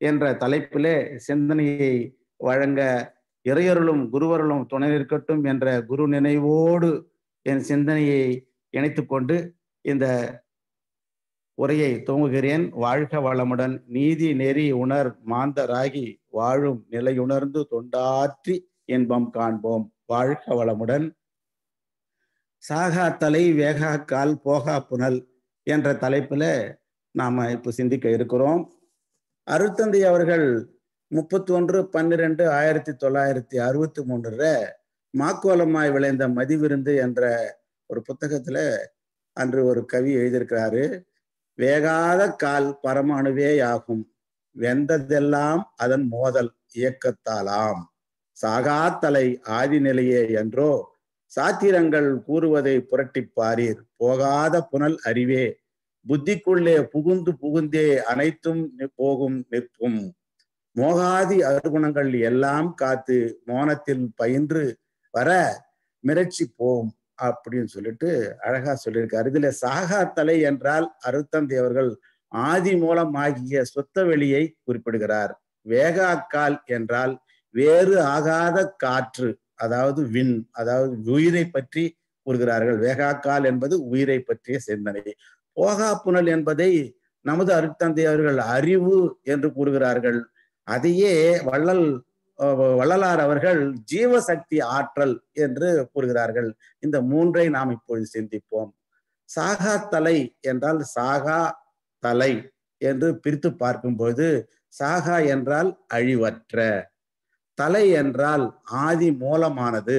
என்ற தலைப்பிலே சிந்தனையை வழங்க இறையருளும் குருவருளும் துணை நிற்கட்டும் என்ற குரு நினைவோடு என் சிந்தனையை இணைத்து கொண்டு இந்த உரையை துவங்குகிறேன் வாழ்க வளமுடன் நீதி நெறி உணர் மாந்தராகி வாழும் நிலையுணர்ந்து தொண்டாற்றி இன்பம் காண்போம் வாழ்க வளமுடன் சாகா தலை வேகா கால் போகா புனல் என்ற தலைப்புல நாம இப்ப சிந்திக்க இருக்கிறோம் அருத்தந்தி அவர்கள் முப்பத்தி ஒன்று பன்னிரெண்டு ஆயிரத்தி தொள்ளாயிரத்தி அறுபத்தி மூன்றுல மாக்கோலமாய் விளைந்த மதிவிருந்து என்ற ஒரு புத்தகத்துல அன்று ஒரு கவி எழுதியிருக்கிறாரு வேகாத கால் பரமாணுவே ஆகும் வெந்ததெல்லாம் அதன் மோதல் இயக்கத்தாலாம் சாகாத்தலை ஆதி நிலையே என்றோ சாத்திரங்கள் கூறுவதை புரட்டி பாரீர் போகாத புனல் அறிவே புத்திக்குள்ளே புகுந்து புகுந்தே அனைத்தும் போகும் நிற்கும் மோகாதி அருகுணங்கள் எல்லாம் காத்து மோனத்தில் பயின்று வர மிரட்சி போம் அப்படின்னு சொல்லிட்டு அழகா சொல்லியிருக்காரு இதுல சாகாத்தலை என்றால் அருத்தந்தி அவர்கள் ஆதி மூலம் ஆகிய சொத்த வெளியை குறிப்பிடுகிறார் வேகாக்கால் என்றால் வேறு ஆகாத காற்று அதாவது விண் அதாவது உயிரை பற்றி கூறுகிறார்கள் வேகாக்கால் என்பது உயிரை பற்றிய சிந்தனை போகா புனல் என்பதை நமது அருத்தந்தை அவர்கள் அறிவு என்று கூறுகிறார்கள் அதையே வள்ளல் வள்ளலார் அவர்கள் ஜீவசக்தி ஆற்றல் என்று கூறுகிறார்கள் இந்த மூன்றை நாம் இப்பொழுது சிந்திப்போம் சாகா தலை என்றால் சாகா தலை என்று பிரித்து பார்க்கும்போது சாகா என்றால் அழிவற்ற தலை என்றால் ஆதி மூலமானது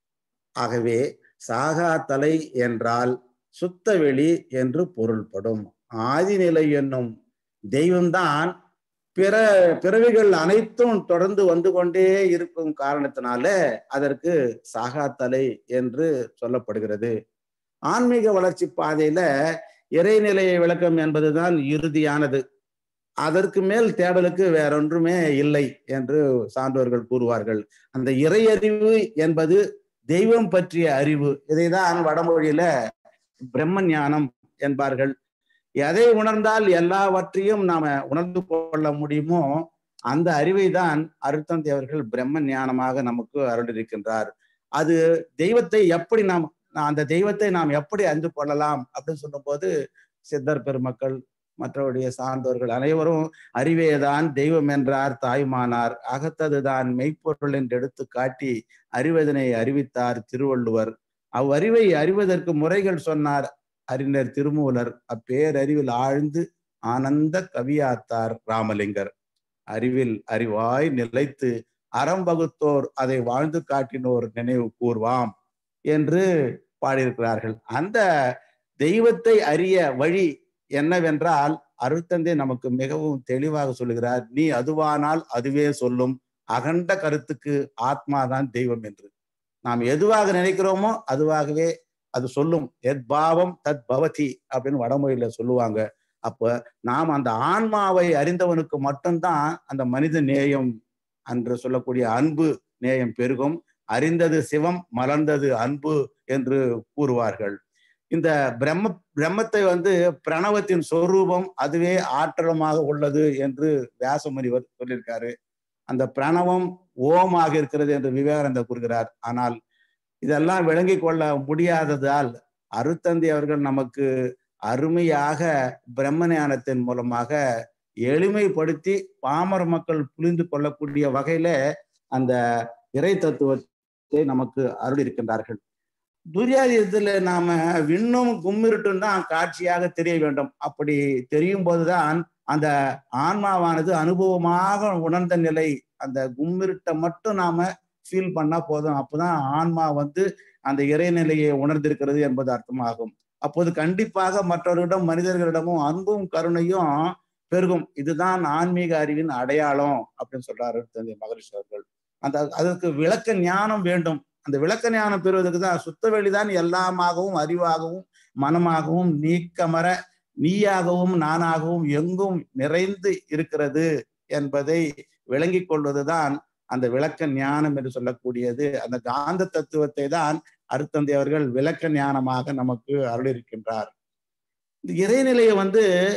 ஆகவே சாகா தலை என்றால் சுத்தவெளி என்று பொருள்படும் ஆதிநிலை என்னும் தெய்வம்தான் பிற பிறவிகள் அனைத்தும் தொடர்ந்து வந்து கொண்டே இருக்கும் காரணத்தினால அதற்கு சாகாத்தலை என்று சொல்லப்படுகிறது ஆன்மீக வளர்ச்சி பாதையில இறைநிலையை விளக்கம் என்பதுதான் இறுதியானது அதற்கு மேல் தேடலுக்கு வேறொன்றுமே இல்லை என்று சான்றோர்கள் கூறுவார்கள் அந்த இறையறிவு என்பது தெய்வம் பற்றிய அறிவு இதைதான் வடமொழியில பிரம்ம ஞானம் என்பார்கள் எதை உணர்ந்தால் எல்லாவற்றையும் நாம உணர்ந்து கொள்ள முடியுமோ அந்த அறிவை தான் அருத்தந்தி அவர்கள் பிரம்ம ஞானமாக நமக்கு அருளிருக்கின்றார் அது தெய்வத்தை எப்படி நாம் அந்த தெய்வத்தை நாம் எப்படி அறிந்து கொள்ளலாம் அப்படின்னு சொல்லும்போது சித்தர் பெருமக்கள் மற்றவருடைய சார்ந்தவர்கள் அனைவரும் அறிவேதான் தெய்வம் என்றார் தாய்மானார் அகத்ததுதான் மெய்ப்பொருள் என்று எடுத்து காட்டி அறிவதனை அறிவித்தார் திருவள்ளுவர் அவ்வறிவை அறிவதற்கு முறைகள் சொன்னார் அறிஞர் திருமூலர் அப்பேரறிவில் ஆழ்ந்து ஆனந்த கவியாத்தார் ராமலிங்கர் அறிவில் அறிவாய் நிலைத்து அறம் வகுத்தோர் அதை வாழ்ந்து காட்டினோர் நினைவு கூர்வாம் என்று பாடியிருக்கிறார்கள் அந்த தெய்வத்தை அறிய வழி என்னவென்றால் அருத்தந்தை நமக்கு மிகவும் தெளிவாக சொல்லுகிறார் நீ அதுவானால் அதுவே சொல்லும் அகண்ட கருத்துக்கு ஆத்மாதான் தெய்வம் என்று நாம் எதுவாக நினைக்கிறோமோ அதுவாகவே அது சொல்லும் எத் பாவம் தத் பவதி அப்படின்னு வடமொழியில சொல்லுவாங்க அப்ப நாம் அந்த ஆன்மாவை அறிந்தவனுக்கு மட்டும்தான் அந்த மனித நேயம் என்று சொல்லக்கூடிய அன்பு நேயம் பெருகும் அறிந்தது சிவம் மலர்ந்தது அன்பு என்று கூறுவார்கள் இந்த பிரம்ம பிரம்மத்தை வந்து பிரணவத்தின் சொரூபம் அதுவே ஆற்றலமாக உள்ளது என்று வியாசமுனிவர் சொல்லியிருக்காரு அந்த பிரணவம் ஓமாக இருக்கிறது என்று விவேகானந்தர் கூறுகிறார் ஆனால் இதெல்லாம் விளங்கி கொள்ள முடியாததால் அருத்தந்தி அவர்கள் நமக்கு அருமையாக பிரம்ம ஞானத்தின் மூலமாக எளிமைப்படுத்தி பாமர மக்கள் புரிந்து கொள்ளக்கூடிய வகையில அந்த இறை தத்துவத்தை நமக்கு அருளிருக்கின்றார்கள் துரியாதீதத்துல நாம விண்ணும் கும்மிருட்டும் தான் காட்சியாக தெரிய வேண்டும் அப்படி தெரியும் போதுதான் அந்த ஆன்மாவானது அனுபவமாக உணர்ந்த நிலை அந்த கும்மிருட்டை மட்டும் நாம ஃபீல் பண்ணா போதும் அப்போதான் ஆன்மா வந்து அந்த இறைநிலையை உணர்ந்திருக்கிறது என்பது அர்த்தமாகும் அப்போது கண்டிப்பாக மற்றவர்களிடம் மனிதர்களிடமும் அன்பும் கருணையும் பெருகும் இதுதான் ஆன்மீக அறிவின் அடையாளம் அப்படின்னு சொல்றாரு தந்தை மகரிஷி அவர்கள் அந்த அதற்கு விளக்க ஞானம் வேண்டும் அந்த விளக்க ஞானம் பெறுவதற்கு தான் சுத்த வெளிதான் எல்லாமாகவும் அறிவாகவும் மனமாகவும் நீக்கமர நீயாகவும் நானாகவும் எங்கும் நிறைந்து இருக்கிறது என்பதை விளங்கி கொள்வதுதான் அந்த விளக்க ஞானம் என்று சொல்லக்கூடியது அந்த காந்த தத்துவத்தை தான் அருத்தந்தை அவர்கள் விளக்க ஞானமாக நமக்கு அருளிருக்கின்றார் இந்த இறைநிலையை வந்து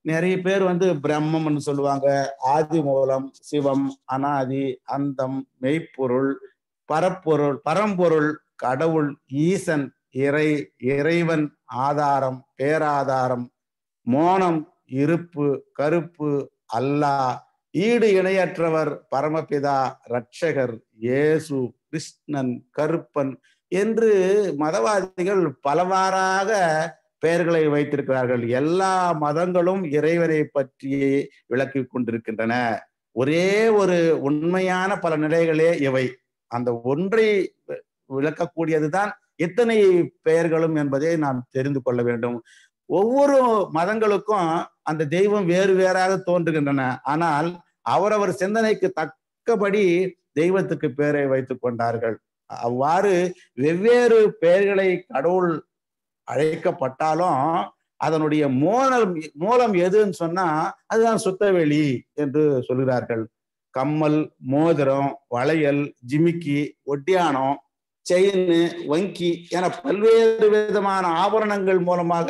நிறைய பேர் வந்து பிரம்மம்னு சொல்லுவாங்க ஆதி மூலம் சிவம் அனாதி அந்தம் மெய்ப்பொருள் பரப்பொருள் பரம்பொருள் கடவுள் ஈசன் இறை இறைவன் ஆதாரம் பேராதாரம் மோனம் இருப்பு கருப்பு அல்லாஹ் ஈடு இணையற்றவர் பரமபிதா ரட்சகர் இயேசு கிருஷ்ணன் கருப்பன் என்று மதவாதிகள் பலவாறாக பெயர்களை வைத்திருக்கிறார்கள் எல்லா மதங்களும் இறைவனை பற்றியே விளக்கி கொண்டிருக்கின்றன ஒரே ஒரு உண்மையான பல நிலைகளே இவை அந்த ஒன்றை விளக்கக்கூடியதுதான் எத்தனை பெயர்களும் என்பதை நாம் தெரிந்து கொள்ள வேண்டும் ஒவ்வொரு மதங்களுக்கும் அந்த தெய்வம் வேறு வேறாக தோன்றுகின்றன ஆனால் அவரவர் சிந்தனைக்கு தக்கபடி தெய்வத்துக்கு பெயரை வைத்துக் கொண்டார்கள் அவ்வாறு வெவ்வேறு பெயர்களை கடவுள் அழைக்கப்பட்டாலும் அதனுடைய மூலம் மூலம் எதுன்னு சொன்னா அதுதான் சுத்தவெளி என்று சொல்கிறார்கள் கம்மல் மோதிரம் வளையல் ஜிமிக்கி ஒட்டியானம் செயின் வங்கி என பல்வேறு விதமான ஆபரணங்கள் மூலமாக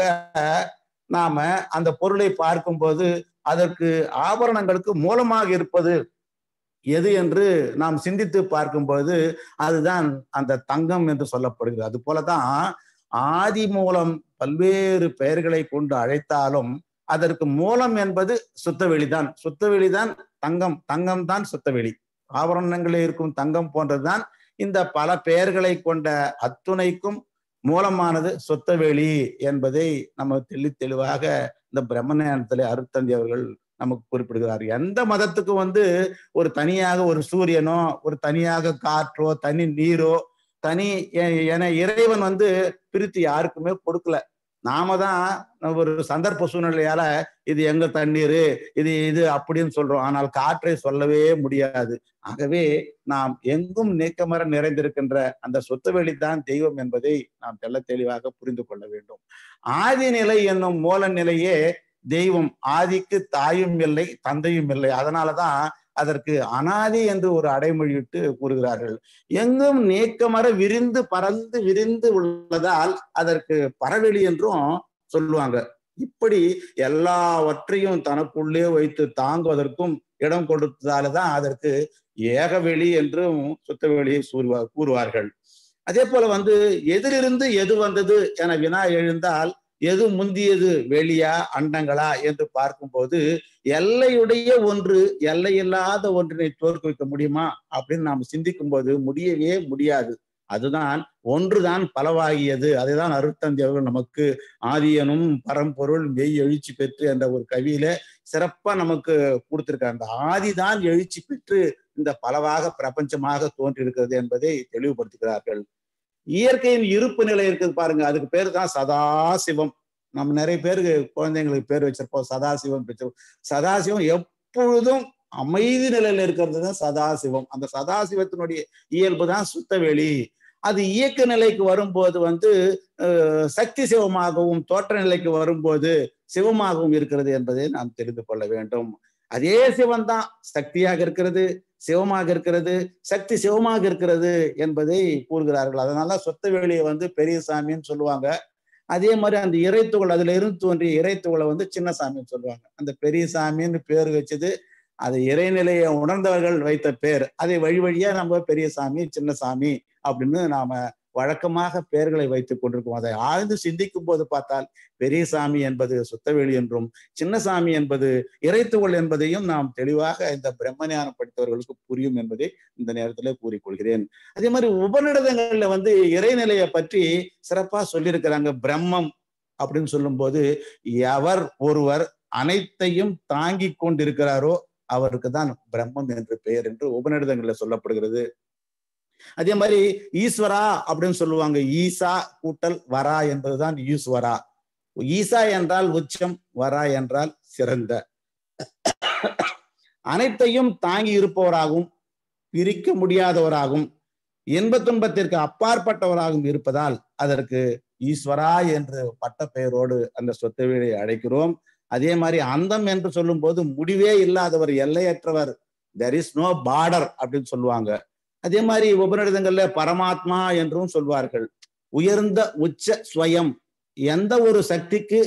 நாம அந்த பொருளை பார்க்கும்போது அதற்கு ஆபரணங்களுக்கு மூலமாக இருப்பது எது என்று நாம் சிந்தித்து பார்க்கும்போது அதுதான் அந்த தங்கம் என்று சொல்லப்படுகிறது அது போலதான் ஆதி மூலம் பல்வேறு பெயர்களை கொண்டு அழைத்தாலும் அதற்கு மூலம் என்பது சுத்தவெளிதான் சுத்தவெளிதான் தங்கம் தங்கம் தான் சுத்தவெளி ஆபரணங்களில் இருக்கும் தங்கம் போன்றதுதான் இந்த பல பெயர்களை கொண்ட அத்துணைக்கும் மூலமானது சொத்தவெளி என்பதை நம்ம தெளி தெளிவாக இந்த பிரம்மஞானத்திலே அருத்தந்தி அவர்கள் நமக்கு குறிப்பிடுகிறார் எந்த மதத்துக்கும் வந்து ஒரு தனியாக ஒரு சூரியனோ ஒரு தனியாக காற்றோ தனி நீரோ தனி என இறைவன் வந்து பிரித்து யாருக்குமே கொடுக்கல நாம தான் ஒரு சந்தர்ப்ப சூழ்நிலையால இது எங்க தண்ணீர் இது இது அப்படின்னு சொல்றோம் ஆனால் காற்றை சொல்லவே முடியாது ஆகவே நாம் எங்கும் நீக்கமர நிறைந்திருக்கின்ற அந்த சொத்துவெளி தான் தெய்வம் என்பதை நாம் தெல்ல தெளிவாக புரிந்து கொள்ள வேண்டும் ஆதி நிலை என்னும் மூல நிலையே தெய்வம் ஆதிக்கு தாயும் இல்லை தந்தையும் இல்லை அதனாலதான் அதற்கு அனாதி என்று ஒரு அடைமொழியிட்டு கூறுகிறார்கள் எங்கும் நீக்கமர விரிந்து பறந்து விரிந்து உள்ளதால் அதற்கு பறவெளி என்றும் சொல்லுவாங்க இப்படி எல்லாவற்றையும் தனக்குள்ளே வைத்து தாங்குவதற்கும் இடம் கொடுத்ததால தான் அதற்கு ஏகவெளி என்றும் சுத்தவெளியை கூறுவா கூறுவார்கள் அதே போல வந்து எதிலிருந்து எது வந்தது என வினா எழுந்தால் எது முந்தியது வெளியா அண்டங்களா என்று பார்க்கும்போது எல்லையுடைய ஒன்று எல்லையில்லாத ஒன்றினை தோற்கடிக்க முடியுமா அப்படின்னு நாம் சிந்திக்கும் போது முடியவே முடியாது அதுதான் ஒன்றுதான் பலவாகியது அதைதான் அருத்தந்தி அவர்கள் நமக்கு ஆதியனும் பரம்பொருள் மெய் எழுச்சி பெற்று என்ற ஒரு கவியில சிறப்பா நமக்கு கொடுத்திருக்காங்க அந்த ஆதிதான் எழுச்சி பெற்று இந்த பலவாக பிரபஞ்சமாக தோன்றியிருக்கிறது என்பதை தெளிவுபடுத்துகிறார்கள் இயற்கையின் இருப்பு நிலை இருக்குது பாருங்க அதுக்கு பேர் தான் சதாசிவம் நம்ம நிறைய பேருக்கு குழந்தைங்களுக்கு பேர் வச்சிருப்போம் சதாசிவம் வச்சிருப்போம் சதாசிவம் எப்பொழுதும் அமைதி நிலையில இருக்கிறது தான் சதாசிவம் அந்த சதாசிவத்தினுடைய இயல்பு தான் சுத்தவெளி அது இயக்க நிலைக்கு வரும்போது வந்து சக்தி சிவமாகவும் தோற்ற நிலைக்கு வரும்போது சிவமாகவும் இருக்கிறது என்பதை நாம் தெரிந்து கொள்ள வேண்டும் அதே சிவன் தான் சக்தியாக இருக்கிறது சிவமாக இருக்கிறது சக்தி சிவமாக இருக்கிறது என்பதை கூறுகிறார்கள் அதனால சொத்த வேலையை வந்து பெரிய சாமின்னு சொல்லுவாங்க அதே மாதிரி அந்த இறைத்துகள் அதுல இருந்து தோன்றிய இறைத்துகளை வந்து சின்ன சாமின்னு சொல்லுவாங்க அந்த பெரிய சாமின்னு பேர் வச்சது அது இறைநிலையை உணர்ந்தவர்கள் வைத்த பேர் அதை வழி வழியா நம்ம பெரிய சாமி சின்ன சாமி அப்படின்னு நாம வழக்கமாக பெயர்களை வைத்துக் கொண்டிருக்கோம் அதை ஆழ்ந்து சிந்திக்கும் போது பார்த்தால் பெரிய சாமி என்பது சுத்தவெளி என்றும் சின்ன சாமி என்பது இறைத்துவள் என்பதையும் நாம் தெளிவாக இந்த பிரம்மஞானம் படித்தவர்களுக்கு புரியும் என்பதை இந்த நேரத்தில் கூறிக்கொள்கிறேன் அதே மாதிரி உபநிடதங்கள்ல வந்து இறைநிலையை பற்றி சிறப்பா சொல்லியிருக்கிறாங்க பிரம்மம் அப்படின்னு சொல்லும்போது எவர் ஒருவர் அனைத்தையும் தாங்கி கொண்டிருக்கிறாரோ அவருக்கு தான் பிரம்மம் என்று பெயர் என்று உபநிடதங்கள்ல சொல்லப்படுகிறது அதே மாதிரி ஈஸ்வரா அப்படின்னு சொல்லுவாங்க ஈசா கூட்டல் வரா என்பதுதான் ஈஸ்வரா ஈசா என்றால் உச்சம் வரா என்றால் சிறந்த அனைத்தையும் தாங்கி இருப்பவராகவும் பிரிக்க முடியாதவராகவும் இன்ப துன்பத்திற்கு அப்பாற்பட்டவராகவும் இருப்பதால் அதற்கு ஈஸ்வரா என்று பட்ட பெயரோடு அந்த சொத்தவீடை அழைக்கிறோம் அதே மாதிரி அந்தம் என்று சொல்லும் போது முடிவே இல்லாதவர் எல்லையற்றவர் தெர் இஸ் நோ பார்டர் அப்படின்னு சொல்லுவாங்க அதே மாதிரி உபநிடதங்கள்ல பரமாத்மா என்றும் சொல்வார்கள் உயர்ந்த உச்ச ஸ்வயம் எந்த ஒரு சக்திக்கு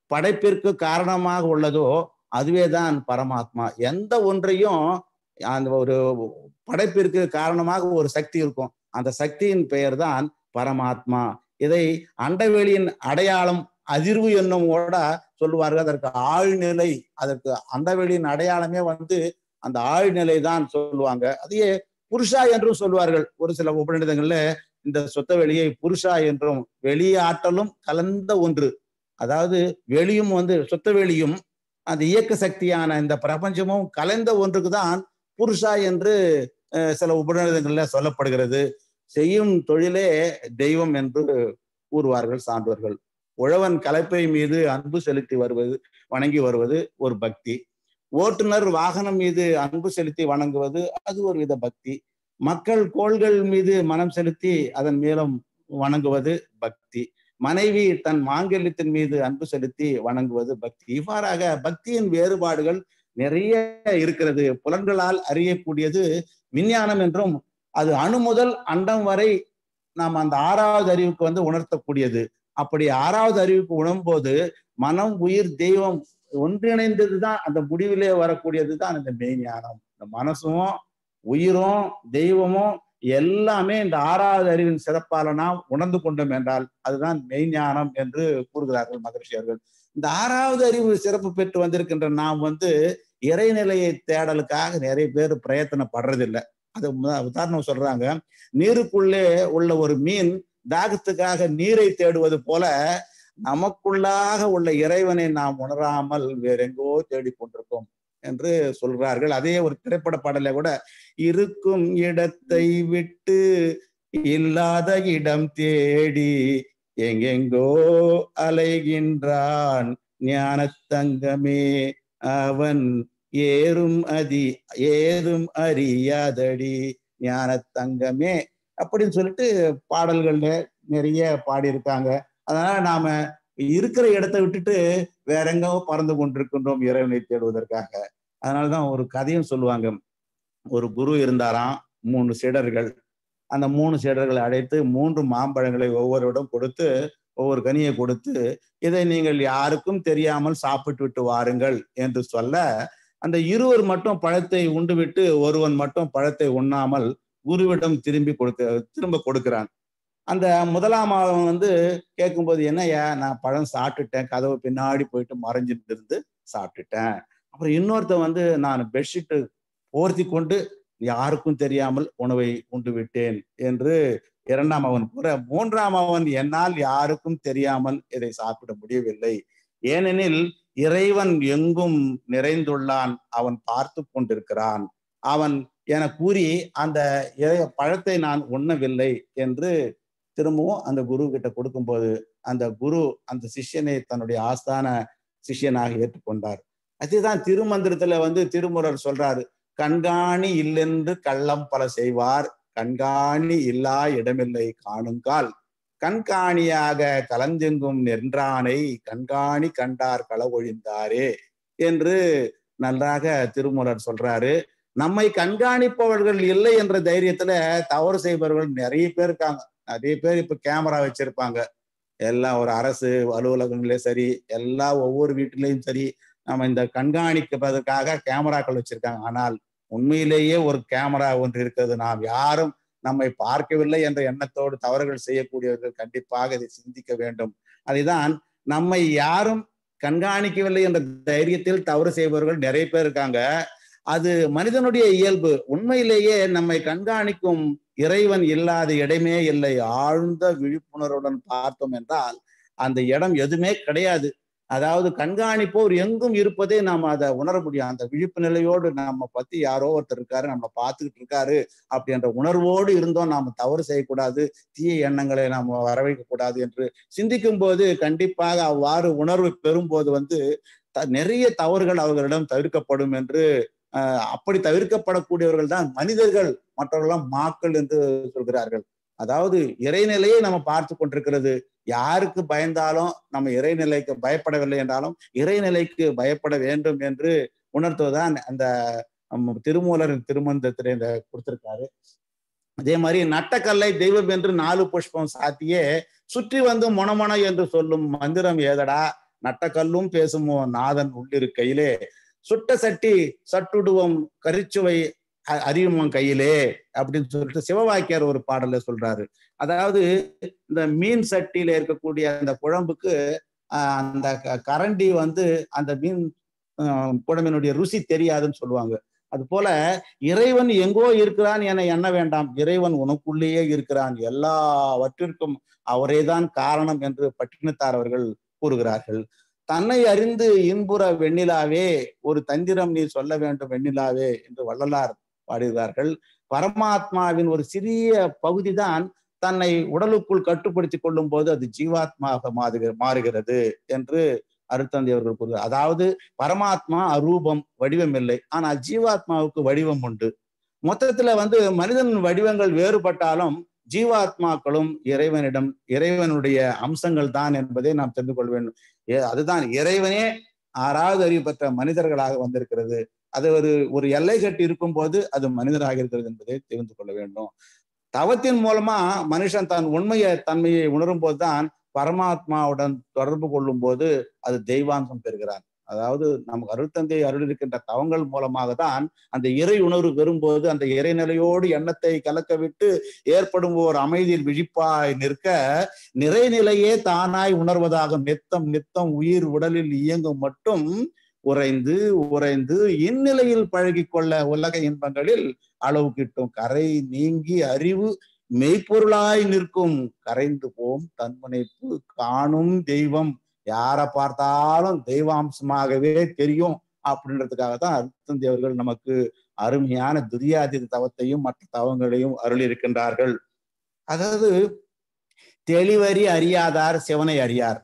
படைப்பிற்கு காரணமாக உள்ளதோ அதுவே தான் பரமாத்மா எந்த ஒன்றையும் அந்த ஒரு படைப்பிற்கு காரணமாக ஒரு சக்தி இருக்கும் அந்த சக்தியின் பெயர் தான் பரமாத்மா இதை அண்டவெளியின் அடையாளம் அதிர்வு என்னும் கூட சொல்லுவார்கள் அதற்கு ஆழ்நிலை அதற்கு அண்டவெளியின் அடையாளமே வந்து அந்த ஆழ்நிலை தான் சொல்லுவாங்க அதையே புருஷா என்றும் சொல்லுவார்கள் ஒரு சில உபநிடதங்கள்ல இந்த சொத்த வெளியை புருஷா என்றும் வெளியாற்றலும் கலந்த ஒன்று அதாவது வெளியும் வந்து சொத்த வெளியும் அந்த இயக்க சக்தியான இந்த பிரபஞ்சமும் கலந்த ஒன்றுக்கு தான் புருஷா என்று சில உபநிடதங்கள்ல சொல்லப்படுகிறது செய்யும் தொழிலே தெய்வம் என்று கூறுவார்கள் சான்றோர்கள் உழவன் கலப்பை மீது அன்பு செலுத்தி வருவது வணங்கி வருவது ஒரு பக்தி ஓட்டுநர் வாகனம் மீது அன்பு செலுத்தி வணங்குவது அது ஒரு வித பக்தி மக்கள் கோள்கள் மீது மனம் செலுத்தி அதன் மேலும் வணங்குவது பக்தி மனைவி தன் மாங்கல்யத்தின் மீது அன்பு செலுத்தி வணங்குவது பக்தி இவ்வாறாக பக்தியின் வேறுபாடுகள் நிறைய இருக்கிறது புலன்களால் அறியக்கூடியது விஞ்ஞானம் என்றும் அது அணு முதல் அண்டம் வரை நாம் அந்த ஆறாவது அறிவுக்கு வந்து உணர்த்தக்கூடியது அப்படி ஆறாவது அறிவுக்கு உணரும்போது மனம் உயிர் தெய்வம் ஒன்றிணைந்தது தான் அந்த முடிவிலே வரக்கூடியது தான் இந்த மெய்ஞானம் இந்த மனசும் உயிரும் தெய்வமும் எல்லாமே இந்த ஆறாவது அறிவின் சிறப்பால நாம் உணர்ந்து கொண்டோம் என்றால் அதுதான் மெய்ஞானம் என்று கூறுகிறார்கள் மகரிஷியர்கள் இந்த ஆறாவது அறிவு சிறப்பு பெற்று வந்திருக்கின்ற நாம் வந்து இறைநிலையை தேடலுக்காக நிறைய பேர் பிரயத்தனப்படுறதில்லை அது உதாரணம் சொல்றாங்க நீருக்குள்ளே உள்ள ஒரு மீன் தாகத்துக்காக நீரை தேடுவது போல நமக்குள்ளாக உள்ள இறைவனை நாம் உணராமல் வேறெங்கோ தேடிக்கொண்டிருக்கோம் என்று சொல்கிறார்கள் அதே ஒரு திரைப்பட பாடல கூட இருக்கும் இடத்தை விட்டு இல்லாத இடம் தேடி எங்கெங்கோ அலைகின்றான் ஞான தங்கமே அவன் ஏறும் அதி ஏதும் அறியாதடி ஞான தங்கமே அப்படின்னு சொல்லிட்டு பாடல்கள்ல நிறைய பாடியிருக்காங்க அதனால நாம இருக்கிற இடத்தை விட்டுட்டு வேற எங்கோ பறந்து கொண்டிருக்கின்றோம் இறைவனை தேடுவதற்காக அதனாலதான் ஒரு கதையும் சொல்லுவாங்க ஒரு குரு இருந்தாராம் மூணு சீடர்கள் அந்த மூணு சீடர்களை அழைத்து மூன்று மாம்பழங்களை ஒவ்வொருவரிடம் கொடுத்து ஒவ்வொரு கனியை கொடுத்து இதை நீங்கள் யாருக்கும் தெரியாமல் சாப்பிட்டு விட்டு வாருங்கள் என்று சொல்ல அந்த இருவர் மட்டும் பழத்தை உண்டு விட்டு ஒருவன் மட்டும் பழத்தை உண்ணாமல் குருவிடம் திரும்பி கொடுக்க திரும்ப கொடுக்கிறான் அந்த முதலாம் அவன் வந்து கேட்கும்போது என்னய்யா நான் பழம் சாப்பிட்டுட்டேன் கதவு பின்னாடி போயிட்டு மறைஞ்சிட்டு இருந்து சாப்பிட்டுட்டேன் அப்புறம் இன்னொருத்தன் வந்து நான் பெட்ஷீட்டு போர்த்தி கொண்டு யாருக்கும் தெரியாமல் உணவை உண்டு விட்டேன் என்று இரண்டாம் அவன் கூற மூன்றாம் அவன் என்னால் யாருக்கும் தெரியாமல் இதை சாப்பிட முடியவில்லை ஏனெனில் இறைவன் எங்கும் நிறைந்துள்ளான் அவன் பார்த்து கொண்டிருக்கிறான் அவன் என கூறி அந்த பழத்தை நான் உண்ணவில்லை என்று திரும்பவும் அந்த குரு கிட்ட கொடுக்கும்போது அந்த குரு அந்த சிஷ்யனை தன்னுடைய ஆஸ்தான சிஷ்யனாக ஏற்றுக்கொண்டார் அதுதான் திருமந்திரத்துல வந்து திருமுறர் சொல்றாரு கண்காணி இல்லென்று கள்ளம் பல செய்வார் கண்காணி இல்லா இடமில்லை காணுங்கால் கண்காணியாக கலந்தெங்கும் நின்றானை கண்காணி கண்டார் களவொழிந்தாரே என்று நன்றாக திருமூலர் சொல்றாரு நம்மை கண்காணிப்பவர்கள் இல்லை என்ற தைரியத்துல தவறு செய்பவர்கள் நிறைய பேர் இருக்காங்க நிறைய பேர் இப்ப கேமரா வச்சிருப்பாங்க எல்லாம் ஒரு அரசு அலுவலகங்களே சரி எல்லா ஒவ்வொரு வீட்டிலையும் சரி நம்ம இந்த கண்காணிப்பதற்காக கேமராக்கள் வச்சிருக்காங்க ஆனால் உண்மையிலேயே ஒரு கேமரா ஒன்று இருக்கிறது நாம் யாரும் நம்மை பார்க்கவில்லை என்ற எண்ணத்தோடு தவறுகள் செய்யக்கூடியவர்கள் கண்டிப்பாக இதை சிந்திக்க வேண்டும் அதுதான் நம்மை யாரும் கண்காணிக்கவில்லை என்ற தைரியத்தில் தவறு செய்பவர்கள் நிறைய பேர் இருக்காங்க அது மனிதனுடைய இயல்பு உண்மையிலேயே நம்மை கண்காணிக்கும் இறைவன் இல்லாத இடமே இல்லை ஆழ்ந்த விழிப்புணர்வுடன் பார்த்தோம் என்றால் அந்த இடம் எதுவுமே கிடையாது அதாவது கண்காணிப்போர் எங்கும் இருப்பதே நாம அதை உணர முடியும் அந்த விழிப்பு நிலையோடு நம்ம பத்தி யாரோ ஒருத்தர் இருக்காரு நம்ம பார்த்துக்கிட்டு இருக்காரு அப்படின்ற உணர்வோடு இருந்தோம் நாம தவறு செய்யக்கூடாது தீய எண்ணங்களை நாம வரவைக்க கூடாது என்று சிந்திக்கும் போது கண்டிப்பாக அவ்வாறு உணர்வு பெறும்போது வந்து நிறைய தவறுகள் அவர்களிடம் தவிர்க்கப்படும் என்று அப்படி தவிர்க்கப்படக்கூடியவர்கள் தான் மனிதர்கள் மற்றவர்கள்லாம் மாக்கள் என்று சொல்கிறார்கள் அதாவது இறைநிலையை நம்ம பார்த்து கொண்டிருக்கிறது யாருக்கு பயந்தாலும் நம்ம இறைநிலைக்கு பயப்படவில்லை என்றாலும் இறைநிலைக்கு பயப்பட வேண்டும் என்று உணர்த்துவதுதான் அந்த திருமூலரின் திருமந்தத்திலே இந்த கொடுத்திருக்காரு அதே மாதிரி நட்டக்கல்லை தெய்வம் என்று நாலு புஷ்பம் சாத்தியே சுற்றி வந்து மொனமொன என்று சொல்லும் மந்திரம் ஏதடா நட்ட கல்லும் பேசுமோ நாதன் உள்ளிருக்கையிலே சுட்ட சட்டி சட்டுடுவோம் கரிச்சுவை அ- அறியுமோ கையிலே அப்படின்னு சொல்லிட்டு சிவவாக்கியார் ஒரு பாடல்ல சொல்றாரு அதாவது இந்த மீன் சட்டியில இருக்கக்கூடிய அந்த குழம்புக்கு ஆஹ், அந்த க- கரண்டி வந்து அந்த மீன் ஆஹ், குழம்பினுடைய ருசி தெரியாதுன்னு சொல்லுவாங்க அது போல இறைவன் எங்கோ இருக்கிறான் என எண்ண வேண்டாம் இறைவன் உனக்குள்ளேயே இருக்கிறான் எல்லாவற்றிற்கும் அவரேதான் காரணம் என்று பட்டினத்தார் அவர்கள் கூறுகிறார்கள் தன்னை அறிந்து இன்புற வெண்ணிலாவே ஒரு தந்திரம் நீ சொல்ல வேண்டும் வெண்ணிலாவே என்று வள்ளலார் பாடுகிறார்கள் பரமாத்மாவின் ஒரு சிறிய பகுதிதான் தன்னை உடலுக்குள் கட்டுப்படுத்திக் கொள்ளும் போது அது ஜீவாத்மாக மாறுகிற மாறுகிறது என்று அருத்தந்தி அவர்கள் கூறுகிறார் அதாவது பரமாத்மா அரூபம் வடிவம் இல்லை ஆனால் ஜீவாத்மாவுக்கு வடிவம் உண்டு மொத்தத்துல வந்து மனிதன் வடிவங்கள் வேறுபட்டாலும் ஜீவாத்மாக்களும் இறைவனிடம் இறைவனுடைய அம்சங்கள் தான் என்பதை நாம் தெரிந்து கொள்ள வேண்டும் ஏ- அதுதான் இறைவனே ஆறாவது அறிவு பெற்ற மனிதர்களாக வந்திருக்கிறது அது ஒரு ஒரு எல்லை கட்டி இருக்கும் போது அது மனிதராக இருக்கிறது என்பதை தெரிந்து கொள்ள வேண்டும் தவத்தின் மூலமா மனுஷன் தன் உண்மைய தன்மையை உணரும் போதுதான் பரமாத்மாவுடன் தொடர்பு கொள்ளும் போது அது தெய்வாம்சம் பெறுகிறான் அதாவது நமக்கு அருள்தந்தை அருள் இருக்கின்ற தவங்கள் மூலமாக தான் அந்த இறை உணர்வு பெறும்போது அந்த இறைநிலையோடு எண்ணத்தை கலக்க விட்டு ஏற்படும் ஓர் அமைதியில் விழிப்பாய் நிற்க நிறைநிலையே தானாய் உணர்வதாக நித்தம் நித்தம் உயிர் உடலில் இயங்கும் மட்டும் உறைந்து உறைந்து இந்நிலையில் பழகிக் கொள்ள உலக இன்பங்களில் அளவு கிட்டும் கரை நீங்கி அறிவு மெய்ப்பொருளாய் நிற்கும் கரைந்து போம் தன்முனைப்பு காணும் தெய்வம் யாரை பார்த்தாலும் தெய்வாம்சமாகவே தெரியும் அப்படின்றதுக்காக தான் அருத்தந்தி அவர்கள் நமக்கு அருமையான துரியாதித தவத்தையும் மற்ற தவங்களையும் அருளியிருக்கின்றார்கள் அதாவது தெளிவறி அறியாதார் சிவனை அறியார்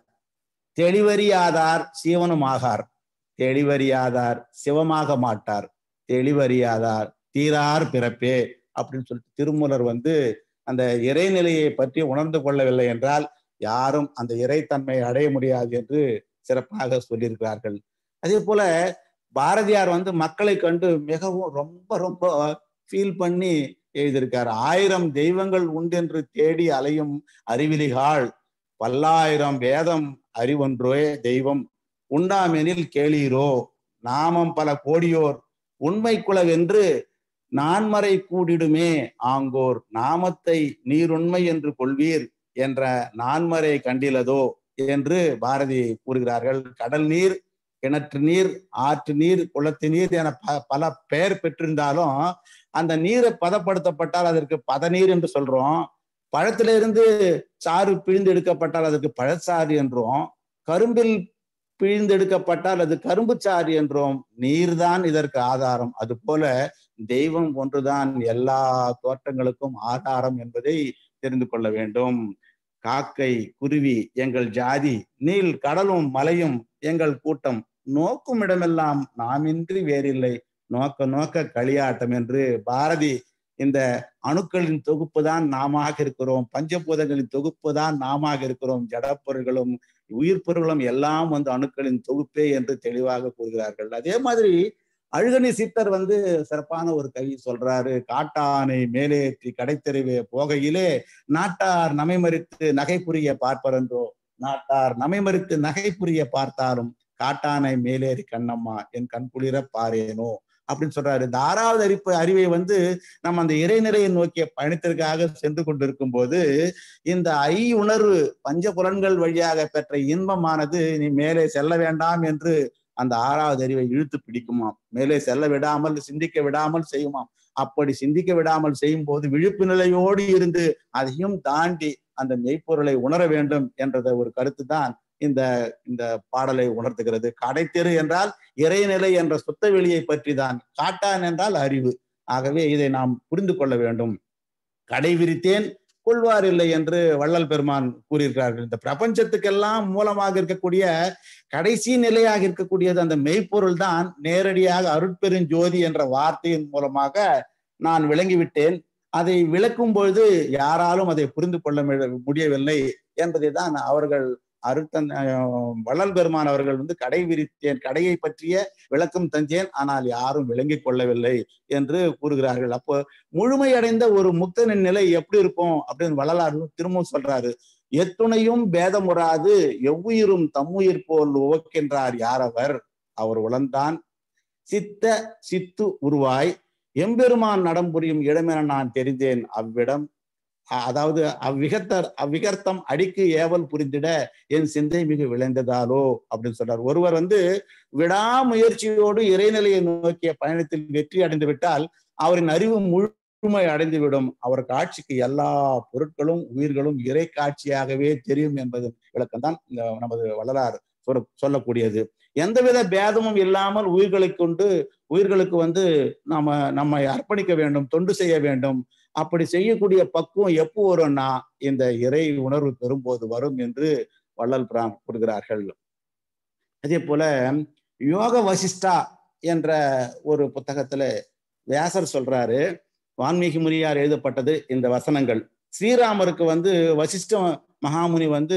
தெளிவறியாதார் சீவனும் ஆகார் தெளிவறியாதார் சிவமாக மாட்டார் தெளிவறியாதார் தீரார் பிறப்பே அப்படின்னு சொல்லிட்டு திருமூலர் வந்து அந்த இறைநிலையை பற்றி உணர்ந்து கொள்ளவில்லை என்றால் யாரும் அந்த இறைத்தன்மையை அடைய முடியாது என்று சிறப்பாக சொல்லியிருக்கிறார்கள் அதே போல பாரதியார் வந்து மக்களை கண்டு மிகவும் ரொம்ப ரொம்ப ஃபீல் பண்ணி எழுதியிருக்கார் ஆயிரம் தெய்வங்கள் உண்டென்று தேடி அலையும் அறிவிலிகாள் பல்லாயிரம் வேதம் அறிவொன்றே தெய்வம் உண்டாமெனில் கேளீரோ நாமம் பல கோடியோர் உண்மை குலவென்று நான்மறை கூடிடுமே ஆங்கோர் நாமத்தை நீருண்மை என்று கொள்வீர் என்ற நான்மறை கண்டிலதோ என்று பாரதி கூறுகிறார்கள் கடல் நீர் கிணற்று நீர் ஆற்று நீர் குளத்து நீர் என ப பல பெயர் பெற்றிருந்தாலும் அந்த நீரை பதப்படுத்தப்பட்டால் அதற்கு பதநீர் என்று சொல்றோம் பழத்திலிருந்து சாறு பிழிந்து எடுக்கப்பட்டால் அதுக்கு பழச்சாறு என்றும் கரும்பில் பிழிந்தெடுக்கப்பட்டால் அது கரும்பு சாறு என்றும் நீர்தான் இதற்கு ஆதாரம் அது போல தெய்வம் ஒன்றுதான் எல்லா தோற்றங்களுக்கும் ஆதாரம் என்பதை தெரிந்து கொள்ள வேண்டும் காக்கை குருவி எங்கள் ஜாதி நீல் கடலும் மலையும் எங்கள் கூட்டம் நோக்கும் இடமெல்லாம் நாமின்றி வேறில்லை நோக்க நோக்க களியாட்டம் என்று பாரதி இந்த அணுக்களின் தொகுப்பு தான் நாமாக இருக்கிறோம் பஞ்சபூதங்களின் தொகுப்பு தான் நாமாக இருக்கிறோம் ஜடப்பொருள்களும் உயிர் பொருள்களும் எல்லாம் வந்து அணுக்களின் தொகுப்பே என்று தெளிவாக கூறுகிறார்கள் அதே மாதிரி அழுகனி சித்தர் வந்து சிறப்பான ஒரு கவி சொல்றாரு காட்டானை மேலேற்றி கடைத்தெருவே போகையிலே நாட்டார் நமை மறித்து நகை புரிய பார்ப்பரன்றோ நாட்டார் நமை மறித்து நகை புரிய பார்த்தாலும் காட்டானை மேலேறி கண்ணம்மா என் கண் குளிர பாரேனோ அப்படின்னு சொல்றாரு இந்த ஆறாவது அறிப்பு அறிவை வந்து நம்ம அந்த இறைநிலையை நோக்கிய பயணத்திற்காக சென்று கொண்டிருக்கும் போது இந்த ஐ உணர்வு பஞ்ச புலன்கள் வழியாக பெற்ற இன்பமானது நீ மேலே செல்ல வேண்டாம் என்று அந்த ஆறாவது அறிவை இழுத்து பிடிக்குமாம் மேலே செல்ல விடாமல் சிந்திக்க விடாமல் செய்யுமாம் அப்படி சிந்திக்க விடாமல் செய்யும் போது விழிப்பு நிலையோடு இருந்து அதையும் தாண்டி அந்த மெய்ப்பொருளை உணர வேண்டும் என்றத ஒரு கருத்து தான் இந்த இந்த பாடலை உணர்த்துகிறது கடைத்தெரு என்றால் இறைநிலை என்ற சுத்த வெளியை பற்றி தான் காட்டான் என்றால் அறிவு ஆகவே இதை நாம் புரிந்து கொள்ள வேண்டும் கடை விரித்தேன் கொள்வார் இல்லை என்று வள்ளல் பெருமான் கூறியிருக்கிறார்கள் இந்த பிரபஞ்சத்துக்கெல்லாம் மூலமாக இருக்கக்கூடிய கடைசி நிலையாக இருக்கக்கூடியது அந்த மெய்ப்பொருள் தான் நேரடியாக அருட்பெருஞ்சோதி என்ற வார்த்தையின் மூலமாக நான் விளங்கிவிட்டேன் அதை விளக்கும் பொழுது யாராலும் அதை புரிந்து கொள்ள முடியவில்லை என்பதை தான் அவர்கள் அருத்தன் வள்ளல் பெருமான் அவர்கள் வந்து கடை விரித்தேன் கடையை பற்றிய விளக்கம் தந்தேன் ஆனால் யாரும் விளங்கிக் கொள்ளவில்லை என்று கூறுகிறார்கள் அப்போ முழுமையடைந்த ஒரு முக்தனின் நிலை எப்படி இருக்கும் அப்படின்னு வள்ளலார் திரும்பவும் சொல்றாரு எத்துணையும் பேதமுறாது எவ்வுயிரும் தம்முயிர் போல் உவக்கின்றார் யாரவர் அவர் உளந்தான் சித்த சித்து உருவாய் எம்பெருமான் நடம்புரியும் இடமென நான் தெரிந்தேன் அவ்விடம் அதாவது அவ்விகத்தர் அவ்விகர்த்தம் அடிக்கு ஏவல் புரிந்திட என் சிந்தை மிக விளைந்ததாலோ அப்படின்னு சொல்றார் ஒருவர் வந்து விடாமுயற்சியோடு இறைநிலையை நோக்கிய பயணத்தில் வெற்றி அடைந்து விட்டால் அவரின் அறிவு முழுமை அடைந்துவிடும் அவர் காட்சிக்கு எல்லா பொருட்களும் உயிர்களும் இறை காட்சியாகவே தெரியும் என்பது விளக்கம்தான் இந்த நமது வள்ளலார் சொல்ல சொல்லக்கூடியது எந்தவித பேதமும் இல்லாமல் உயிர்களை கொண்டு உயிர்களுக்கு வந்து நாம நம்மை அர்ப்பணிக்க வேண்டும் தொண்டு செய்ய வேண்டும் அப்படி செய்யக்கூடிய பக்குவம் எப்போ வரும்னா இந்த இறை உணர்வு பெறும்போது வரும் என்று வள்ளல் பிரான் கூறுகிறார்கள் அதே போல யோக வசிஷ்டா என்ற ஒரு புத்தகத்துல வியாசர் சொல்றாரு வான்மீகி முனியார் எழுதப்பட்டது இந்த வசனங்கள் ஸ்ரீராமருக்கு வந்து வசிஷ்ட மகாமுனி வந்து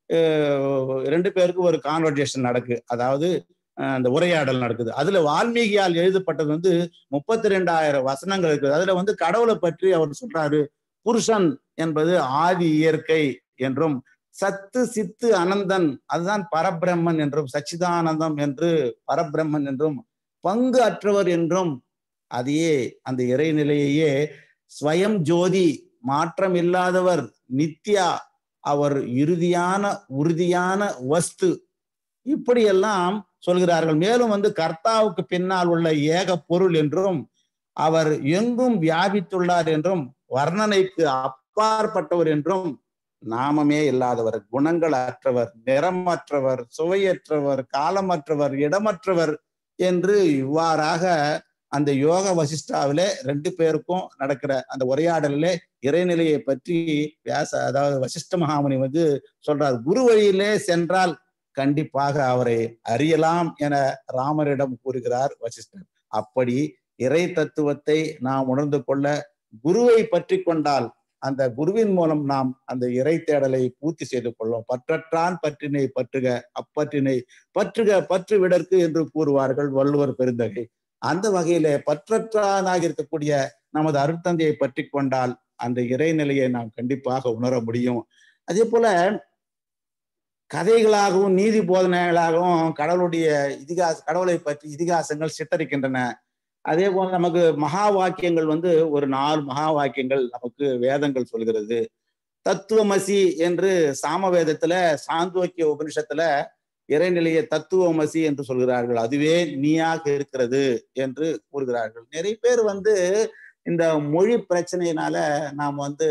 ரெண்டு பேருக்கு ஒரு கான்வர்சேஷன் நடக்கு அதாவது அந்த உரையாடல் நடக்குது அதுல வால்மீகியால் எழுதப்பட்டது வந்து முப்பத்தி ரெண்டாயிரம் வசனங்கள் இருக்குது அதுல வந்து கடவுளை பற்றி அவர் சொல்றாரு புருஷன் என்பது ஆதி இயற்கை என்றும் சத்து சித்து அனந்தன் அதுதான் பரபிரம்மன் என்றும் சச்சிதானந்தம் என்று பரபிரம்மன் என்றும் பங்கு அற்றவர் என்றும் அதையே அந்த இறைநிலையையே ஸ்வயம் ஜோதி மாற்றம் இல்லாதவர் நித்யா அவர் இறுதியான உறுதியான வஸ்து இப்படியெல்லாம் சொல்கிறார்கள் மேலும் வந்து கர்த்தாவுக்கு பின்னால் உள்ள ஏக பொருள் என்றும் அவர் எங்கும் வியாபித்துள்ளார் என்றும் வர்ணனைக்கு அப்பாற்பட்டவர் என்றும் நாமமே இல்லாதவர் குணங்கள் அற்றவர் நிறமற்றவர் சுவையற்றவர் காலமற்றவர் இடமற்றவர் என்று இவ்வாறாக அந்த யோக வசிஷ்டாவில ரெண்டு பேருக்கும் நடக்கிற அந்த உரையாடலிலே இறைநிலையை பற்றி வியாச அதாவது வசிஷ்ட மகாமுனி வந்து சொல்றார் குரு வழியிலே சென்றால் கண்டிப்பாக அவரை அறியலாம் என ராமரிடம் கூறுகிறார் வசிஷ்டர் அப்படி இறை தத்துவத்தை நாம் உணர்ந்து கொள்ள குருவை பற்றி கொண்டால் அந்த குருவின் மூலம் நாம் அந்த இறை தேடலை பூர்த்தி செய்து கொள்வோம் பற்றற்றான் பற்றினை பற்றுக அப்பற்றினை பற்றுக பற்று விடற்கு என்று கூறுவார்கள் வள்ளுவர் பெருந்தகை அந்த வகையில பற்றற்றானாக இருக்கக்கூடிய நமது அருட்தந்தையை பற்றி கொண்டால் அந்த இறைநிலையை நாம் கண்டிப்பாக உணர முடியும் அதே போல கதைகளாகவும் நீதி போதனைகளாகவும் கடவுளுடைய இதிகாச கடவுளை பற்றி இதிகாசங்கள் சித்தரிக்கின்றன அதே போல நமக்கு மகா வாக்கியங்கள் வந்து ஒரு நாலு மகா வாக்கியங்கள் நமக்கு வேதங்கள் சொல்கிறது தத்துவமசி என்று சாம வேதத்துல சாந்தோக்கிய உபனிஷத்துல இறைநிலைய தத்துவமசி என்று சொல்கிறார்கள் அதுவே நீயாக இருக்கிறது என்று கூறுகிறார்கள் நிறைய பேர் வந்து இந்த மொழி பிரச்சனையினால நாம் வந்து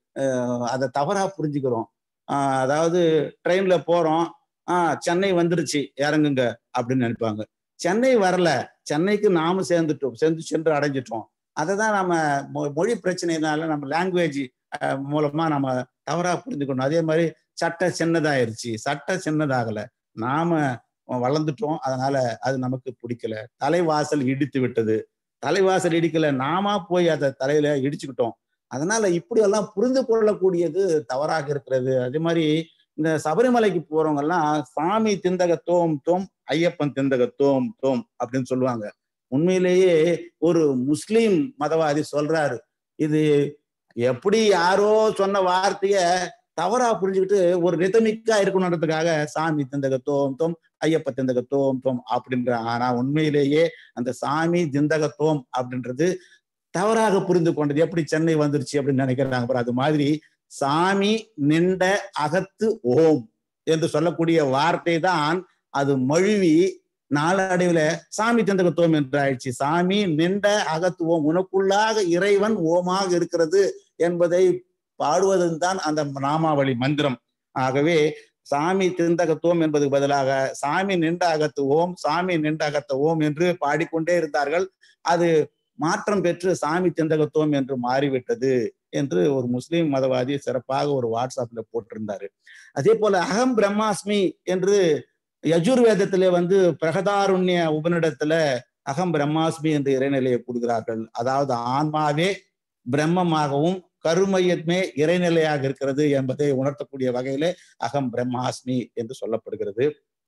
அதை தவறா புரிஞ்சுக்கிறோம் ஆஹ் அதாவது ட்ரெயின்ல போறோம் ஆஹ் சென்னை வந்துருச்சு இறங்குங்க அப்படின்னு நினைப்பாங்க சென்னை வரல சென்னைக்கு நாம சேர்ந்துட்டோம் சேர்ந்து சென்று அடைஞ்சிட்டோம் அதை தான் நம்ம மொழி பிரச்சனைனால நம்ம லாங்குவேஜ் மூலமா நம்ம தவறா புரிஞ்சுக்கணும் அதே மாதிரி சட்டை சின்னதாயிருச்சு சட்டை சின்னதாகல நாம வளர்ந்துட்டோம் அதனால அது நமக்கு பிடிக்கல தலைவாசல் இடித்து விட்டது தலைவாசல் இடிக்கல நாமா போய் அதை தலையில இடிச்சுக்கிட்டோம் அதனால இப்படி எல்லாம் புரிந்து கொள்ளக்கூடியது தவறாக இருக்கிறது அதே மாதிரி இந்த சபரிமலைக்கு போறவங்க எல்லாம் சாமி திந்தக தோம் தோம் ஐயப்பன் திந்தக தோம் தோம் அப்படின்னு சொல்லுவாங்க உண்மையிலேயே ஒரு முஸ்லீம் மதவாதி சொல்றாரு இது எப்படி யாரோ சொன்ன வார்த்தைய தவறா புரிஞ்சுக்கிட்டு ஒரு ரிதமிக்கா இருக்கணுன்றதுக்காக சாமி திந்தக தோம் தோம் ஐயப்ப திந்தக தோம் தோம் அப்படின்ற ஆனா உண்மையிலேயே அந்த சாமி திந்தக தோம் அப்படின்றது தவறாக புரிந்து கொண்டது எப்படி சென்னை வந்துருச்சு அப்படின்னு நினைக்கிறாங்க அது மாதிரி சாமி நின்ற அகத்து ஓம் என்று சொல்லக்கூடிய வார்த்தை தான் அது மழுவி நாளடைவுல சாமி தந்தகத்துவம் என்று ஆயிடுச்சு சாமி நின்ற அகத்துவம் உனக்குள்ளாக இறைவன் ஓமாக இருக்கிறது என்பதை பாடுவதும் தான் அந்த நாமாவளி மந்திரம் ஆகவே சாமி திருந்தகத்துவம் என்பதுக்கு பதிலாக சாமி நின்ற அகத்து ஓம் சாமி நின்ற அகத்த ஓம் என்று பாடிக்கொண்டே இருந்தார்கள் அது மாற்றம் பெற்று சாமி திந்தகத்துவம் என்று மாறிவிட்டது என்று ஒரு முஸ்லீம் மதவாதி சிறப்பாக ஒரு வாட்ஸ்அப்ல போட்டிருந்தாரு அதே போல அகம் பிரம்மாஸ்மி என்று யஜுர்வேதத்திலே வந்து பிரகதாருண்ய உபனிடத்துல அகம் பிரம்மாஸ்மி என்று இறைநிலையை கூறுகிறார்கள் அதாவது ஆன்மாவே பிரம்மமாகவும் கருமையத்மே இறைநிலையாக இருக்கிறது என்பதை உணர்த்தக்கூடிய வகையிலே அகம் பிரம்மாஸ்மி என்று சொல்லப்படுகிறது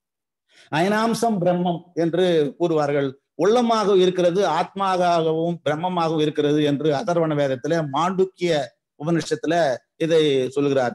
அயனாம்சம் பிரம்மம் என்று கூறுவார்கள் உள்ளமாக இருக்கிறது ஆத்மாகவும் பிரம்மமாகவும் இருக்கிறது என்று அதர்வண வேதத்துல மாண்டுக்கிய உபனிஷத்துல இதை சொல்கிறார்கள்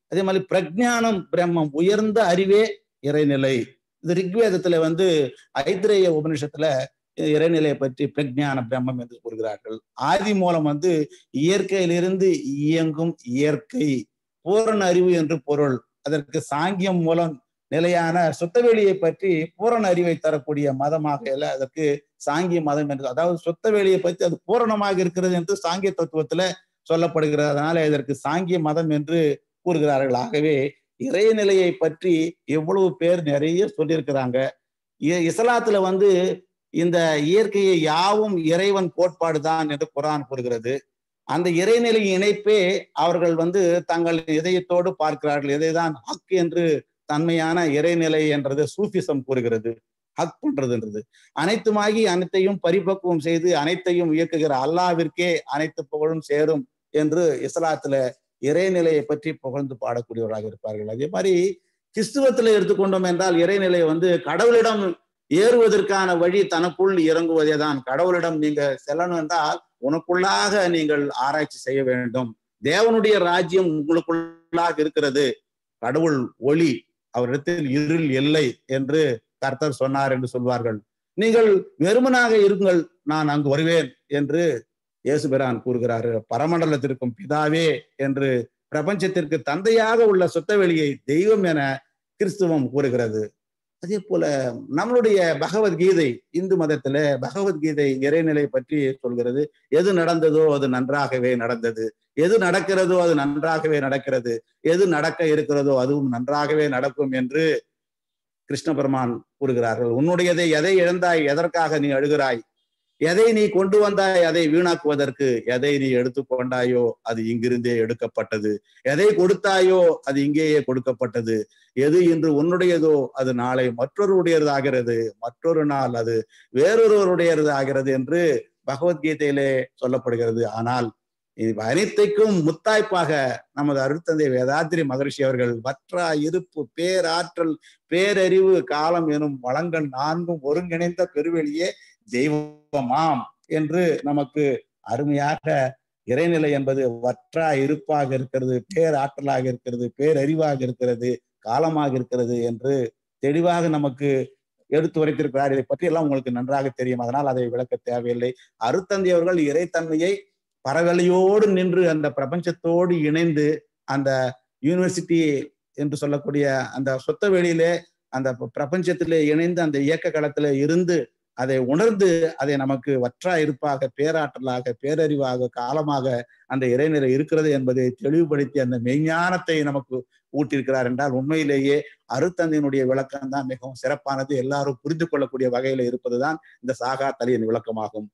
அதே மாதிரி பிரஜானம் பிரம்மம் உயர்ந்த அறிவே இறைநிலை இது ரிக்வேதத்துல வந்து ஐத்திரேய உபனிஷத்துல இறைநிலையை பற்றி பிரஜான பிரம்மம் என்று கூறுகிறார்கள் ஆதி மூலம் வந்து இயற்கையிலிருந்து இயங்கும் இயற்கை பூரண அறிவு என்று பொருள் அதற்கு சாங்கியம் மூலம் நிலையான சுத்தவெளியை பற்றி பூரண அறிவை தரக்கூடிய மதமாக இல்லை அதற்கு சாங்கிய மதம் என்று அதாவது சுத்தவெளியை பற்றி அது பூரணமாக இருக்கிறது என்று சாங்கிய தத்துவத்துல சொல்லப்படுகிறது அதனால இதற்கு சாங்கிய மதம் என்று கூறுகிறார்கள் ஆகவே இறைநிலையை பற்றி எவ்வளவு பேர் நிறைய சொல்லியிருக்கிறாங்க இஸ்லாத்துல வந்து இந்த இயற்கையை யாவும் இறைவன் கோட்பாடு தான் என்று குரான் கூறுகிறது அந்த இறைநிலை இணைப்பே அவர்கள் வந்து தங்கள் இதயத்தோடு பார்க்கிறார்கள் இதைதான் ஹக் என்று தன்மையான இறைநிலை என்றது சூஃபிசம் கூறுகிறது ஹக் பண்றதுன்றது அனைத்துமாகி அனைத்தையும் பரிபக்குவம் செய்து அனைத்தையும் இயக்குகிற அல்லாவிற்கே அனைத்து புகழும் சேரும் என்று இஸ்லாத்துல இறைநிலையை பற்றி புகழ்ந்து பாடக்கூடியவராக இருப்பார்கள் அதே மாதிரி கிறிஸ்துவத்துல எடுத்துக்கொண்டோம் என்றால் இறைநிலை வந்து கடவுளிடம் ஏறுவதற்கான வழி தனக்குள் இறங்குவதே தான் கடவுளிடம் நீங்க செல்லணும் என்றால் உனக்குள்ளாக நீங்கள் ஆராய்ச்சி செய்ய வேண்டும் தேவனுடைய ராஜ்யம் உங்களுக்குள்ளாக இருக்கிறது கடவுள் ஒளி அவரிடத்தில் இருள் இல்லை என்று கர்த்தர் சொன்னார் என்று சொல்வார்கள் நீங்கள் வெறுமனாக இருங்கள் நான் அங்கு வருவேன் என்று இயேசுபிரான் கூறுகிறாரு பரமண்டலத்திற்கும் பிதாவே என்று பிரபஞ்சத்திற்கு தந்தையாக உள்ள சுத்தவெளியை தெய்வம் என கிறிஸ்துவம் கூறுகிறது அதே போல நம்மளுடைய பகவத்கீதை இந்து மதத்துல பகவத்கீதை இறைநிலை பற்றி சொல்கிறது எது நடந்ததோ அது நன்றாகவே நடந்தது எது நடக்கிறதோ அது நன்றாகவே நடக்கிறது எது நடக்க இருக்கிறதோ அதுவும் நன்றாகவே நடக்கும் என்று கிருஷ்ண பெருமான் கூறுகிறார்கள் உன்னுடையதை எதை இழந்தாய் எதற்காக நீ அழுகிறாய் எதை நீ கொண்டு வந்தாய் அதை வீணாக்குவதற்கு எதை நீ எடுத்துக்கொண்டாயோ அது இங்கிருந்தே எடுக்கப்பட்டது எதை கொடுத்தாயோ அது இங்கேயே கொடுக்கப்பட்டது எது இன்று உன்னுடையதோ அது நாளை மற்றொருடையதாகிறது மற்றொரு நாள் அது வேறொருவருடையது ஆகிறது என்று பகவத்கீதையிலே சொல்லப்படுகிறது ஆனால் அனைத்தைக்கும் முத்தாய்ப்பாக நமது அருத்தந்தை வேதாத்திரி மகரிஷி அவர்கள் வற்றா இருப்பு பேராற்றல் பேரறிவு காலம் எனும் வளங்கள் நான்கும் ஒருங்கிணைந்த பெருவெளியே தெய்வமாம் என்று நமக்கு அருமையாக இறைநிலை என்பது வற்றா இருப்பாக இருக்கிறது பேராற்றலாக இருக்கிறது பேரறிவாக இருக்கிறது காலமாக இருக்கிறது என்று தெளிவாக நமக்கு எடுத்து உரைத்திருக்கிறார் இதை பற்றி எல்லாம் உங்களுக்கு நன்றாக தெரியும் அதனால் அதை விளக்க தேவையில்லை அருத்தந்தி அவர்கள் இறைத்தன்மையை பரவலையோடு நின்று அந்த பிரபஞ்சத்தோடு இணைந்து அந்த யூனிவர்சிட்டி என்று சொல்லக்கூடிய அந்த சொத்த வெளியிலே அந்த பிரபஞ்சத்திலே இணைந்து அந்த இயக்க களத்துல இருந்து அதை உணர்ந்து அதை நமக்கு வற்றா இருப்பாக பேராற்றலாக பேரறிவாக காலமாக அந்த இறைநிலை இருக்கிறது என்பதை தெளிவுபடுத்தி அந்த மெய்ஞானத்தை நமக்கு ஊட்டியிருக்கிறார் என்றால் உண்மையிலேயே அருத்தந்தையினுடைய விளக்கம் தான் மிகவும் சிறப்பானது எல்லாரும் புரிந்து கொள்ளக்கூடிய வகையில இருப்பதுதான் இந்த சாகா தலையின் விளக்கமாகும்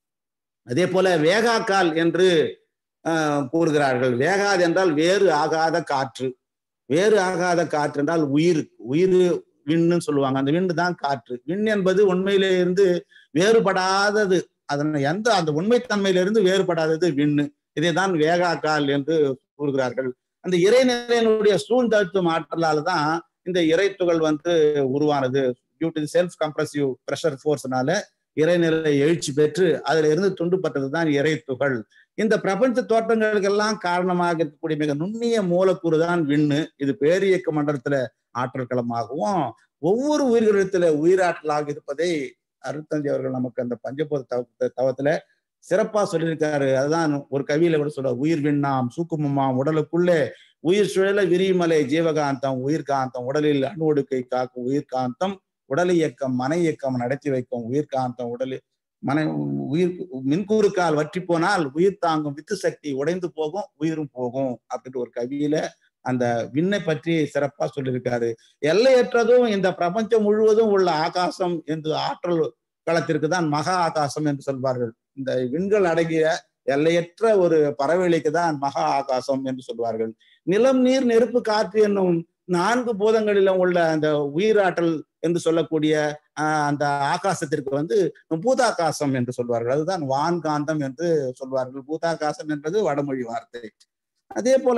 அதே போல வேகாக்கால் என்று கூறுகிறார்கள் வேகாது என்றால் வேறு ஆகாத காற்று வேறு ஆகாத காற்று என்றால் உயிர் உயிர் விண்ணுன்னு சொல்லுவாங்க அந்த விண்ணு தான் காற்று விண் என்பது உண்மையிலே இருந்து வேறுபடாதது அதன் எந்த அந்த உண்மைத்தன்மையிலிருந்து வேறுபடாதது விண்ணு இதை தான் வேகாக்கால் என்று கூறுகிறார்கள் அந்த இறைநிலையினுடைய சூழ்ந்தழுத்தும் ஆற்றலால் தான் இந்த இறைத்துகள் வந்து உருவானது due to self compressive pressure ஃபோர்ஸ்னால இறைநிலை எழுச்சி பெற்று அதுல இருந்து துண்டுபட்டது தான் இறைத்துகள் இந்த பிரபஞ்ச தோற்றங்களுக்கெல்லாம் காரணமாக இருக்கக்கூடிய மிக நுண்ணிய மூலக்கூறு தான் விண்ணு இது பேரியக்க மண்டலத்துல ஆற்றல் களமாகவும் ஒவ்வொரு உயிர்களிடத்துல உயிராற்றலாக இருப்பதை அருத்தந்தி அவர்கள் நமக்கு அந்த பஞ்சபோத தவ தவத்துல சிறப்பா சொல்லியிருக்காரு அதுதான் ஒரு கவியில கூட சொல்ற உயிர் விண்ணாம் சூக்குமமாம் உடலுக்குள்ளே உயிர் சுழல விரிமலை ஜீவகாந்தம் உயிர்காந்தம் உடலில் அணுவடுக்கை காக்கும் உயிர்காந்தம் உடல் இயக்கம் மன இயக்கம் நடத்தி வைக்கும் உயிர்காந்தம் உடலில் மன உயிர் மின்கூறுக்கால் வற்றி போனால் உயிர் தாங்கும் வித்து சக்தி உடைந்து போகும் உயிரும் போகும் அப்படின்ட்டு ஒரு கவியில அந்த விண்ணை பற்றி சிறப்பா சொல்லியிருக்காரு எல்லையற்றதும் இந்த பிரபஞ்சம் முழுவதும் உள்ள ஆகாசம் என்று ஆற்றல் களத்திற்கு தான் மகா ஆகாசம் என்று சொல்வார்கள் இந்த விண்கள் அடங்கிய எல்லையற்ற ஒரு பறவைகளுக்கு தான் மகா ஆகாசம் என்று சொல்வார்கள் நிலம் நீர் நெருப்பு காற்று என்னும் நான்கு பூதங்களிலும் உள்ள அந்த உயிராற்றல் என்று சொல்லக்கூடிய அந்த ஆகாசத்திற்கு வந்து பூதாகாசம் என்று சொல்வார்கள் அதுதான் வான்காந்தம் என்று சொல்வார்கள் பூதாகாசம் என்பது வடமொழி வார்த்தை அதே போல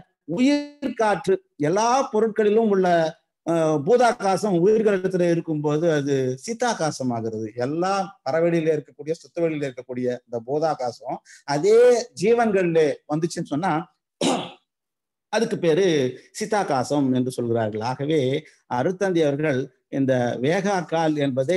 உயிர் காற்று எல்லா பொருட்களிலும் உள்ள பூதாகாசம் உயிர்களிடத்துல இருக்கும்போது அது சீதாகாசம் ஆகிறது எல்லா பறவெளியில இருக்கக்கூடிய சுத்தவெளியில இருக்கக்கூடிய இந்த பூதாகாசம் அதே ஜீவன்கள்ல வந்துச்சுன்னு சொன்னா அதுக்கு பேரு சித்தாகாசம் என்று சொல்கிறார்கள் ஆகவே அருத்தந்தி அவர்கள் இந்த வேகாக்கால் என்பதை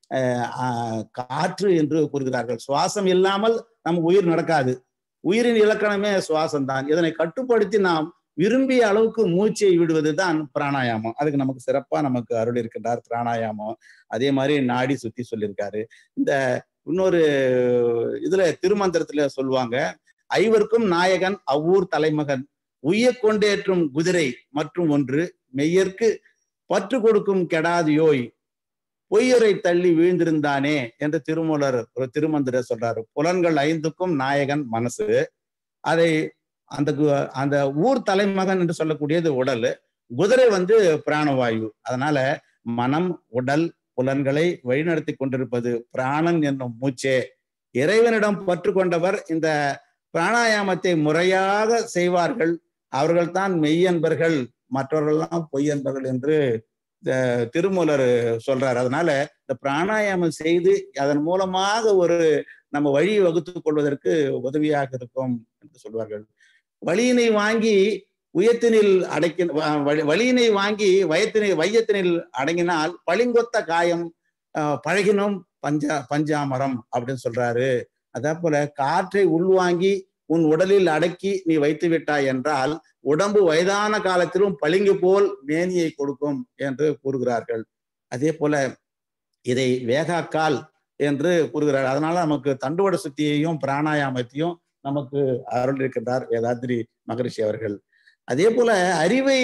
காற்று என்று கூறுகிறார்கள் சுவாசம் இல்லாமல் நம்ம உயிர் நடக்காது உயிரின் இலக்கணமே சுவாசம் தான் இதனை கட்டுப்படுத்தி நாம் விரும்பிய அளவுக்கு மூச்சை விடுவது தான் பிராணாயாமம் அதுக்கு நமக்கு சிறப்பா நமக்கு அருள் இருக்கின்றார் பிராணாயாமம் அதே மாதிரி நாடி சுத்தி சொல்லியிருக்காரு இந்த இன்னொரு இதுல திருமந்திரத்துல சொல்லுவாங்க ஐவருக்கும் நாயகன் அவ்வூர் தலைமகன் உய்ய கொண்டேற்றும் குதிரை மற்றும் ஒன்று மெய்யற்கு பற்று கொடுக்கும் கெடாதியோய் பொய்யரை தள்ளி வீழ்ந்திருந்தானே என்று திருமூலர் ஒரு திருமந்திர சொல்றாரு புலன்கள் ஐந்துக்கும் நாயகன் மனசு அதை அந்த அந்த ஊர் தலைமகன் என்று சொல்லக்கூடியது உடல் குதிரை வந்து பிராணவாயு அதனால மனம் உடல் புலன்களை வழிநடத்தி கொண்டிருப்பது பிராணன் என்னும் மூச்சே இறைவனிடம் பற்று கொண்டவர் இந்த பிராணாயாமத்தை முறையாக செய்வார்கள் அவர்கள்தான் மெய்யன்பர்கள் மற்றவர்கள்லாம் பொய்யன்பர்கள் என்று திருமூலர் சொல்றார் அதனால இந்த பிராணாயாமம் செய்து அதன் மூலமாக ஒரு நம்ம வழியை வகுத்துக் கொள்வதற்கு உதவியாக இருக்கும் என்று சொல்வார்கள் வழியினை வாங்கி உயத்தினில் அடைக்க வழியினை வாங்கி வயத்தினை வையத்தினில் அடங்கினால் பளிங்கொத்த காயம் பழகினும் பஞ்சா பஞ்சாமரம் அப்படின்னு சொல்றாரு அதே போல காற்றை உள்வாங்கி உன் உடலில் அடக்கி நீ வைத்து விட்டாய் என்றால் உடம்பு வயதான காலத்திலும் பளிங்கு போல் மேனியை கொடுக்கும் என்று கூறுகிறார்கள் அதே போல இதை வேகாக்கால் என்று கூறுகிறார் அதனால நமக்கு தண்டுவட சுத்தியையும் பிராணாயாமத்தையும் நமக்கு அருள் இருக்கின்றார் வேதாத்ரி மகரிஷி அவர்கள் அதே போல அறிவை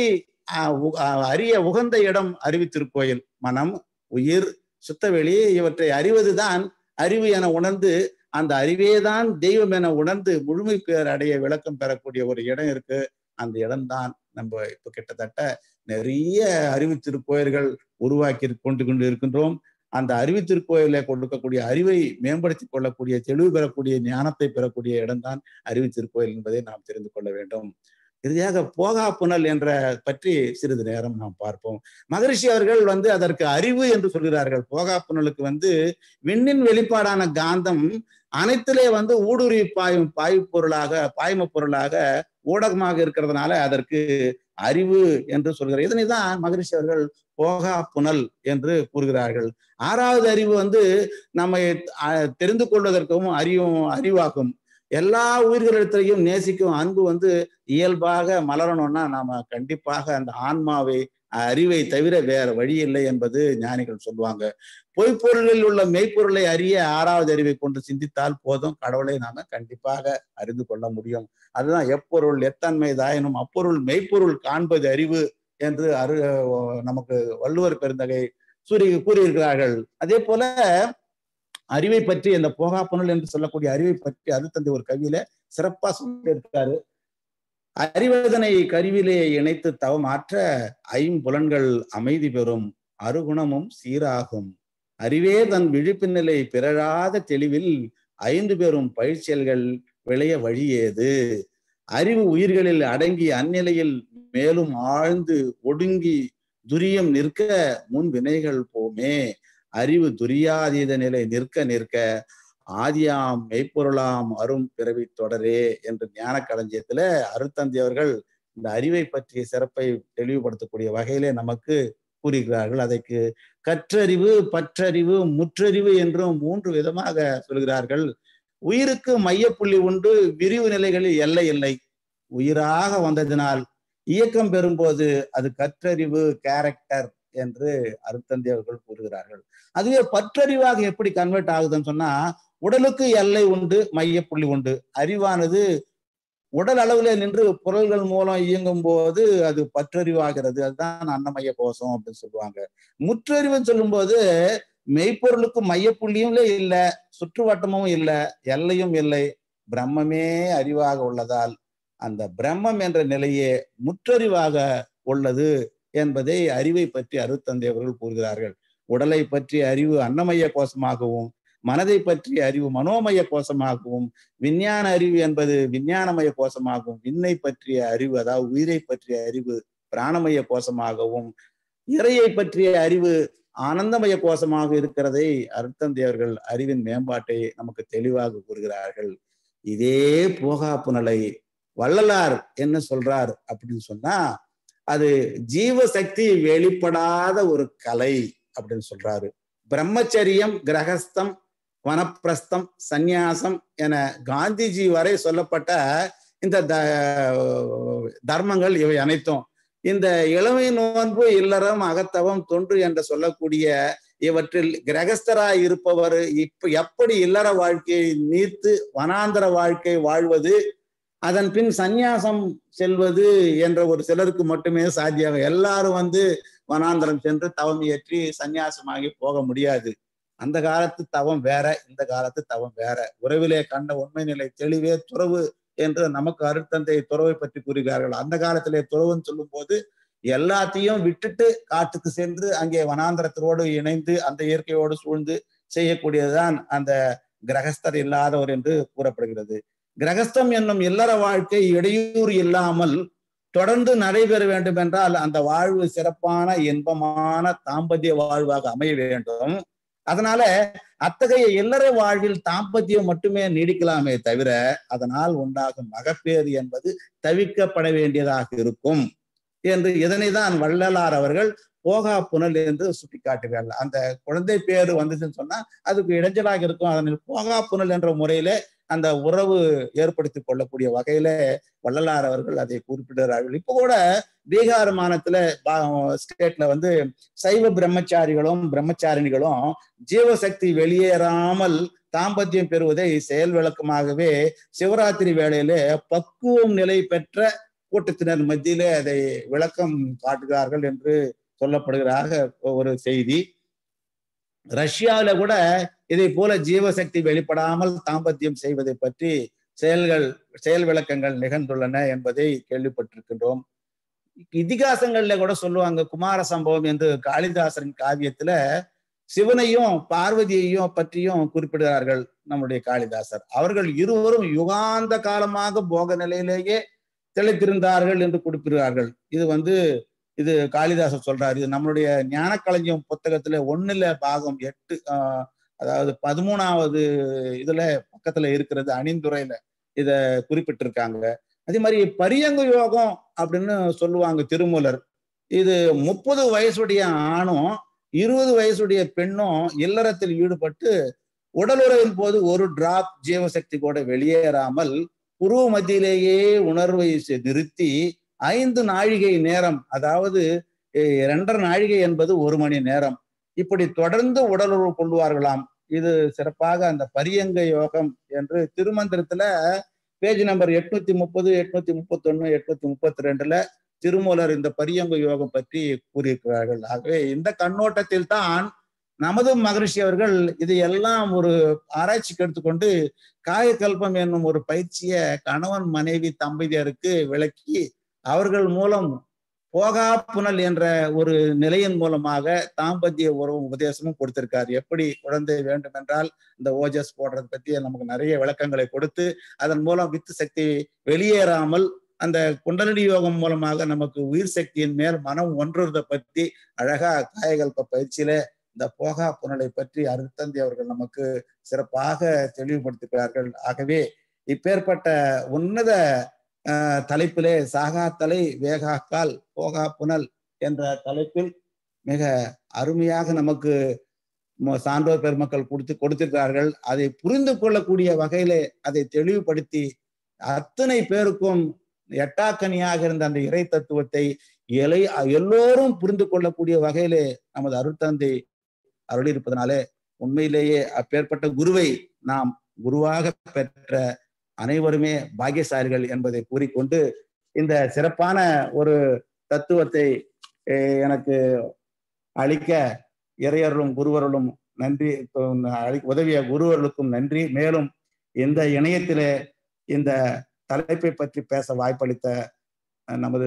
அறிய உகந்த இடம் அறிவித்திருக்கோயில் மனம் உயிர் சுத்தவெளி இவற்றை அறிவதுதான் அறிவு என உணர்ந்து அந்த அறிவேதான் தெய்வம் என உணர்ந்து முழுமை பேர் அடைய விளக்கம் பெறக்கூடிய ஒரு இடம் இருக்கு அந்த இடம்தான் நம்ம இப்ப கிட்டத்தட்ட நிறைய அறிவு திருக்கோயில்கள் உருவாக்கி கொண்டு கொண்டு இருக்கின்றோம் அந்த அறிவு திருக்கோயிலை கொடுக்கக்கூடிய அறிவை மேம்படுத்தி கொள்ளக்கூடிய தெளிவு பெறக்கூடிய ஞானத்தை பெறக்கூடிய இடம்தான் அறிவு திருக்கோயில் என்பதை நாம் தெரிந்து கொள்ள வேண்டும் இறுதியாக போகா புனல் என்ற பற்றி சிறிது நேரம் நாம் பார்ப்போம் மகரிஷி அவர்கள் வந்து அதற்கு அறிவு என்று சொல்கிறார்கள் போகா புனலுக்கு வந்து விண்ணின் வெளிப்பாடான காந்தம் அனைத்திலே வந்து ஊடுருவி பாயும் பாய்வு பொருளாக பாய்ம பொருளாக ஊடகமாக இருக்கிறதுனால அதற்கு அறிவு என்று சொல்கிறார் இதனை தான் மகரிஷி அவர்கள் போகா புனல் என்று கூறுகிறார்கள் ஆறாவது அறிவு வந்து நம்மை தெரிந்து கொள்வதற்கும் அறிவும் அறிவாகும் எல்லா உயிர்களிடத்திலையும் நேசிக்கும் அன்பு வந்து இயல்பாக மலரணும்னா நாம கண்டிப்பாக அந்த ஆன்மாவை அறிவை தவிர வேற வழி இல்லை என்பது ஞானிகள் சொல்லுவாங்க பொய்ப்பொருளில் உள்ள மெய்ப்பொருளை அறிய ஆறாவது அறிவை கொண்டு சிந்தித்தால் போதும் கடவுளை நாம கண்டிப்பாக அறிந்து கொள்ள முடியும் அதுதான் எப்பொருள் எத்தன்மை தாயினும் அப்பொருள் மெய்ப்பொருள் காண்பது அறிவு என்று அரு நமக்கு வள்ளுவர் பெருந்தகை சூரி கூறியிருக்கிறார்கள் அதே போல அறிவை பற்றி அந்த போகாப்புணல் என்று சொல்லக்கூடிய அறிவை பற்றி அது தந்தை ஒரு கவியில சிறப்பா சொல்லியிருக்காரு அறிவதனை கருவிலே இணைத்து தவமாற்ற ஐம்புலன்கள் அமைதி பெறும் அருகுணமும் சீராகும் அறிவே தன் விழிப்பு நிலை பிறழாத தெளிவில் ஐந்து பெறும் பயிற்சியல்கள் விளைய வழியேது அறிவு உயிர்களில் அடங்கி அந்நிலையில் மேலும் ஆழ்ந்து ஒடுங்கி துரியம் நிற்க முன் வினைகள் போமே அறிவு துரியாதீத நிலை நிற்க நிற்க ஆதியாம் மெய்ப்பொருளாம் அரும் பிறவி தொடரே என்று ஞான களஞ்சியத்துல அருத்தந்தி அவர்கள் இந்த அறிவை பற்றிய சிறப்பை தெளிவுபடுத்தக்கூடிய வகையிலே நமக்கு கூறுகிறார்கள் அதற்கு கற்றறிவு பற்றறிவு முற்றறிவு என்றும் மூன்று விதமாக சொல்கிறார்கள் உயிருக்கு மையப்புள்ளி உண்டு விரிவு நிலைகளில் எல்லை இல்லை உயிராக வந்ததினால் இயக்கம் பெறும்போது அது கற்றறிவு கேரக்டர் என்று அருத்தந்தி அவர்கள் கூறுகிறார்கள் அதுவே பற்றறிவாக எப்படி கன்வெர்ட் ஆகுதுன்னு சொன்னா உடலுக்கு எல்லை உண்டு மையப்புள்ளி உண்டு அறிவானது உடல் அளவுல நின்று பொருள்கள் மூலம் இயங்கும் போது அது பற்றறிவாகிறது அதுதான் அன்னமய கோஷம் அப்படின்னு சொல்லுவாங்க முற்றறிவுன்னு சொல்லும்போது மெய்ப்பொருளுக்கு மையப்புள்ளியும் இல்லை சுற்றுவட்டமும் இல்லை எல்லையும் இல்லை பிரம்மமே அறிவாக உள்ளதால் அந்த பிரம்மம் என்ற நிலையே முற்றறிவாக உள்ளது என்பதை அறிவை பற்றி அருத்தந்தை அவர்கள் கூறுகிறார்கள் உடலை பற்றிய அறிவு அன்னமய கோஷமாகவும் மனதை பற்றிய அறிவு மனோமய கோஷமாகவும் விஞ்ஞான அறிவு என்பது விஞ்ஞானமய கோஷமாகவும் விண்ணை பற்றிய அறிவு அதாவது உயிரை பற்றிய அறிவு பிராணமய கோஷமாகவும் இறையை பற்றிய அறிவு ஆனந்தமய கோஷமாக இருக்கிறதை அருத்தந்தி அவர்கள் அறிவின் மேம்பாட்டை நமக்கு தெளிவாக கூறுகிறார்கள் இதே போகா புனலை வள்ளலார் என்ன சொல்றார் அப்படின்னு சொன்னா அது ஜீவசக்தி வெளிப்படாத ஒரு கலை அப்படின்னு சொல்றாரு பிரம்மச்சரியம் கிரகஸ்தம் வனப்பிரஸ்தம் சந்நியாசம் என காந்திஜி வரை சொல்லப்பட்ட இந்த தர்மங்கள் இவை அனைத்தும் இந்த இளமை நோன்பு இல்லறம் அகத்தவம் தொன்று என்று சொல்லக்கூடிய இவற்றில் கிரகஸ்தராய் இருப்பவர் இப்ப எப்படி இல்லற வாழ்க்கையை நீர்த்து வனாந்தர வாழ்க்கை வாழ்வது அதன் பின் சந்நியாசம் செல்வது என்ற ஒரு சிலருக்கு மட்டுமே சாத்தியம் எல்லாரும் வந்து வனாந்தரம் சென்று தவம் இயற்றி சந்நியாசமாகி போக முடியாது அந்த காலத்து தவம் வேற இந்த காலத்து தவம் வேற உறவிலே கண்ட உண்மை நிலை தெளிவே துறவு என்று நமக்கு அருத்தந்தை துறவை பற்றி கூறுகிறார்கள் அந்த காலத்திலே துறவுன்னு சொல்லும் போது எல்லாத்தையும் விட்டுட்டு காட்டுக்கு சென்று அங்கே வனாந்தரத்தோடு இணைந்து அந்த இயற்கையோடு சூழ்ந்து செய்யக்கூடியதுதான் அந்த கிரகஸ்தர் இல்லாதவர் என்று கூறப்படுகிறது கிரகஸ்தம் என்னும் இல்லற வாழ்க்கை இடையூறு இல்லாமல் தொடர்ந்து நடைபெற வேண்டும் என்றால் அந்த வாழ்வு சிறப்பான இன்பமான தாம்பத்திய வாழ்வாக அமைய வேண்டும் அதனால அத்தகைய இல்லற வாழ்வில் தாம்பத்தியம் மட்டுமே நீடிக்கலாமே தவிர அதனால் உண்டாகும் மகப்பேறு என்பது தவிர்க்கப்பட வேண்டியதாக இருக்கும் என்று இதனை தான் வள்ளலார் அவர்கள் போகா புனல் என்று சுட்டி காட்டுகிறார்கள் அந்த குழந்தை பேரு வந்துச்சுன்னு சொன்னா அதுக்கு இடைஞ்சலாக இருக்கும் அதனால் போகா புனல் என்ற முறையில அந்த உறவு ஏற்படுத்தி கொள்ளக்கூடிய வகையில வள்ளலார் அவர்கள் அதை குறிப்பிடுகிறார்கள் இப்போ கூட பீகார் மாநிலத்துல ஸ்டேட்ல வந்து சைவ பிரம்மச்சாரிகளும் பிரம்மச்சாரிணிகளும் ஜீவசக்தி வெளியேறாமல் தாம்பத்தியம் பெறுவதை செயல் விளக்கமாகவே சிவராத்திரி வேளையில பக்குவம் நிலை பெற்ற கூட்டத்தினர் மத்தியிலே அதை விளக்கம் காட்டுகிறார்கள் என்று சொல்லப்படுகிறாக ஒரு செய்தி ரஷ்யாவில கூட இதை போல ஜீவசக்தி வெளிப்படாமல் தாம்பத்தியம் செய்வதை பற்றி செயல்கள் செயல் விளக்கங்கள் நிகழ்ந்துள்ளன என்பதை கேள்விப்பட்டிருக்கின்றோம் இதிகாசங்கள்ல கூட சொல்லுவாங்க குமார சம்பவம் என்று காளிதாசரின் காவியத்துல சிவனையும் பார்வதியையும் பற்றியும் குறிப்பிடுகிறார்கள் நம்முடைய காளிதாசர் அவர்கள் இருவரும் யுகாந்த காலமாக போக நிலையிலேயே திளைத்திருந்தார்கள் என்று குறிப்பிடுகிறார்கள் இது வந்து இது காளிதாசர் சொல்றாரு இது நம்மளுடைய ஞானக்களஞ்சியம் புத்தகத்துல ஒண்ணுல பாகம் எட்டு ஆஹ் அதாவது பதிமூணாவது இதுல பக்கத்துல இருக்கிறது அணிந்துரையில இத குறிப்பிட்டிருக்காங்க அதே மாதிரி பரியங்க யோகம் அப்படின்னு சொல்லுவாங்க திருமூலர் இது முப்பது வயசுடைய ஆணும் இருபது வயசுடைய பெண்ணும் இல்லறத்தில் ஈடுபட்டு உடலுறவின் போது ஒரு டிராப் ஜீவசக்தி கூட வெளியேறாமல் புருவ மத்தியிலேயே உணர்வை நிறுத்தி ஐந்து நாழிகை நேரம் அதாவது இரண்டரை நாழிகை என்பது ஒரு மணி நேரம் இப்படி தொடர்ந்து உடலுறவு கொள்வார்களாம் இது சிறப்பாக அந்த பரியங்க யோகம் என்று திருமந்திரத்துல பேஜ் நம்பர் எட்நூத்தி முப்பது எட்நூத்தி முப்பத்தி ஒண்ணு எட்நூத்தி முப்பத்தி ரெண்டுல திருமூலர் இந்த பரியங்க யோகம் பற்றி கூறியிருக்கிறார்கள் ஆகவே இந்த கண்ணோட்டத்தில் தான் நமது மகரிஷி அவர்கள் இதையெல்லாம் ஒரு ஆராய்ச்சிக்கு எடுத்துக்கொண்டு காயக்கல்பம் என்னும் ஒரு பயிற்சியை கணவன் மனைவி தம்பதியருக்கு விளக்கி அவர்கள் மூலம் போகா புனல் என்ற ஒரு நிலையின் மூலமாக தாம்பத்திய உறவு உபதேசமும் கொடுத்திருக்காரு எப்படி குழந்தை வேண்டும் என்றால் இந்த ஓஜஸ் போடுறது பத்தி நமக்கு நிறைய விளக்கங்களை கொடுத்து அதன் மூலம் வித்து சக்தி வெளியேறாமல் அந்த குண்டலினி யோகம் மூலமாக நமக்கு உயிர் சக்தியின் மேல் மனம் ஒன்றுறதை பற்றி அழகா காயகல்ப பயிற்சியில இந்த போகா புனலை பற்றி அருத்தந்தி அவர்கள் நமக்கு சிறப்பாக தெளிவுபடுத்துகிறார்கள் ஆகவே இப்பேற்பட்ட உன்னத தலைப்பிலே சாகா தலை வேகாக்கால் போகா புனல் என்ற தலைப்பில் மிக அருமையாக நமக்கு சான்றோர் பெருமக்கள் கொடுத்து கொடுத்திருக்கிறார்கள் அதை புரிந்து கொள்ளக்கூடிய வகையிலே அதை தெளிவுபடுத்தி அத்தனை பேருக்கும் எட்டாக்கனியாக இருந்த அந்த இறை தத்துவத்தை எலை எல்லோரும் புரிந்து கொள்ளக்கூடிய வகையிலே நமது அருட்தந்தை அருளியிருப்பதனாலே உண்மையிலேயே அப்பேற்பட்ட குருவை நாம் குருவாக பெற்ற அனைவருமே பாக்கியசாலிகள் என்பதை கூறிக்கொண்டு இந்த சிறப்பான ஒரு தத்துவத்தை எனக்கு அளிக்க இறையர்களும் குருவர்களும் நன்றி உதவிய குருவர்களுக்கும் நன்றி மேலும் இந்த இணையத்திலே இந்த தலைப்பை பற்றி பேச வாய்ப்பளித்த நமது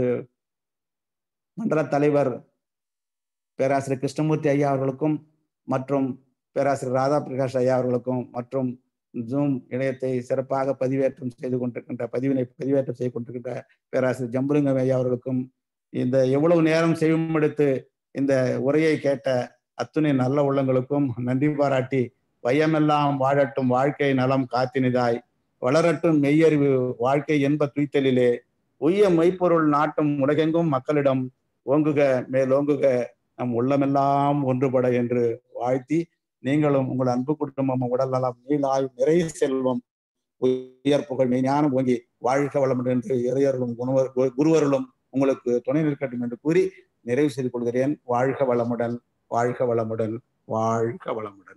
மண்டல தலைவர் பேராசிரியர் கிருஷ்ணமூர்த்தி ஐயா அவர்களுக்கும் மற்றும் பேராசிரியர் ராதா பிரகாஷ் ஐயா அவர்களுக்கும் மற்றும் ஜூம் இணையத்தை சிறப்பாக பதிவேற்றம் செய்து கொண்டிருக்கின்ற பதிவினை பதிவேற்றம் செய்து கொண்டிருக்கின்ற பேராசிரியர் ஜம்புலிங்கம் ஐயா அவர்களுக்கும் இந்த எவ்வளவு நேரம் செய்வமெடுத்து இந்த உரையை கேட்ட அத்துணை நல்ல உள்ளங்களுக்கும் நன்றி பாராட்டி வையமெல்லாம் வாழட்டும் வாழ்க்கை நலம் காத்தினிதாய் வளரட்டும் மெய்யறிவு வாழ்க்கை என்ப துய்த்தலிலே உய்ய மெய்ப்பொருள் நாட்டும் உலகெங்கும் மக்களிடம் ஓங்குக மேலோங்குக நம் உள்ளமெல்லாம் ஒன்றுபட என்று வாழ்த்தி நீங்களும் உங்கள் அன்பு குடும்பம் உடல் நலம் நீளாய் நிறை செல்வம் உயர் புகழ் மெய்ஞானம் ஓங்கி வாழ்க வளம் என்று இறையர்களும் குணவர் குருவர்களும் உங்களுக்கு துணை நிற்கட்டும் என்று கூறி நிறைவு செய்து கொள்கிறேன் வாழ்க வளமுடன் வாழ்க வளமுடன் வாழ்க வளமுடன்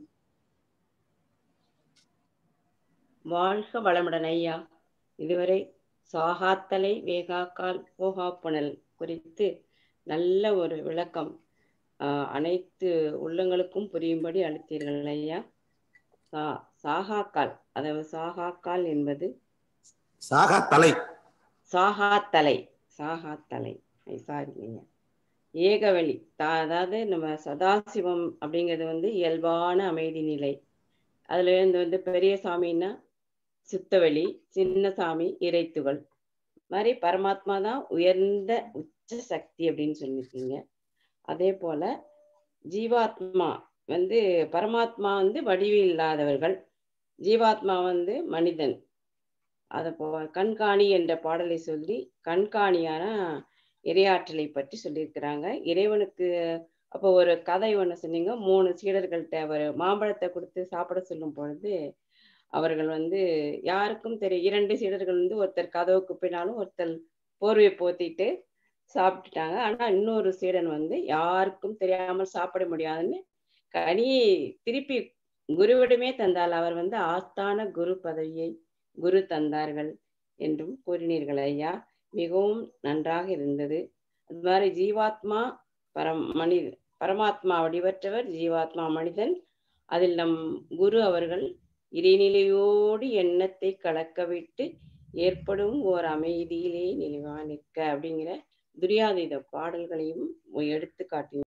வாழ்க வளமுடன் ஐயா இதுவரை சாகாத்தலை வேகாக்கால் போகா புனல் குறித்து நல்ல ஒரு விளக்கம் ஆஹ் அனைத்து உள்ளங்களுக்கும் புரியும்படி அளித்தீர்கள் ஐயா சா சாகாக்கால் அதாவது சாகாக்கால் என்பது சாகா தலை சாகாத்தலை சாகாத்தலை சாரிங்க ஏகவழி அதாவது நம்ம சதாசிவம் அப்படிங்கிறது வந்து இயல்பான அமைதி நிலை அதுல இருந்து வந்து பெரிய சாமின்னா சுத்தவெளி சின்ன சாமி இறைத்துகள் மாதிரி பரமாத்மா தான் உயர்ந்த உச்ச சக்தி அப்படின்னு சொல்லியிருக்கீங்க அதே போல ஜீவாத்மா வந்து பரமாத்மா வந்து வடிவு இல்லாதவர்கள் ஜீவாத்மா வந்து மனிதன் அதை போ கண்காணி என்ற பாடலை சொல்லி கண்காணியான இரையாற்றலை பற்றி சொல்லியிருக்கிறாங்க இறைவனுக்கு அப்போ ஒரு கதை ஒன்று சொன்னீங்க மூணு சீடர்கள்ட்ட ஒரு மாம்பழத்தை கொடுத்து சாப்பிட சொல்லும் பொழுது அவர்கள் வந்து யாருக்கும் தெரியும் இரண்டு சீடர்கள் வந்து ஒருத்தர் கதவுக்கு பின்னாலும் ஒருத்தர் போர்வையை போத்திட்டு சாப்பிட்டுட்டாங்க ஆனா இன்னொரு சீடன் வந்து யாருக்கும் தெரியாமல் சாப்பிட முடியாதுன்னு கனியை திருப்பி குருவிடமே தந்தால் அவர் வந்து ஆஸ்தான குரு பதவியை குரு தந்தார்கள் என்றும் கூறினீர்கள் ஐயா மிகவும் நன்றாக இருந்தது அது மாதிரி ஜீவாத்மா பரம் மனித பரமாத்மா வடிவற்றவர் ஜீவாத்மா மனிதன் அதில் நம் குரு அவர்கள் இறைநிலையோடு எண்ணத்தை கலக்க விட்டு ஏற்படும் ஓர் அமைதியிலே நிலைவா நிற்க அப்படிங்கிற துரியாதீத பாடல்களையும் எடுத்து காட்டினார்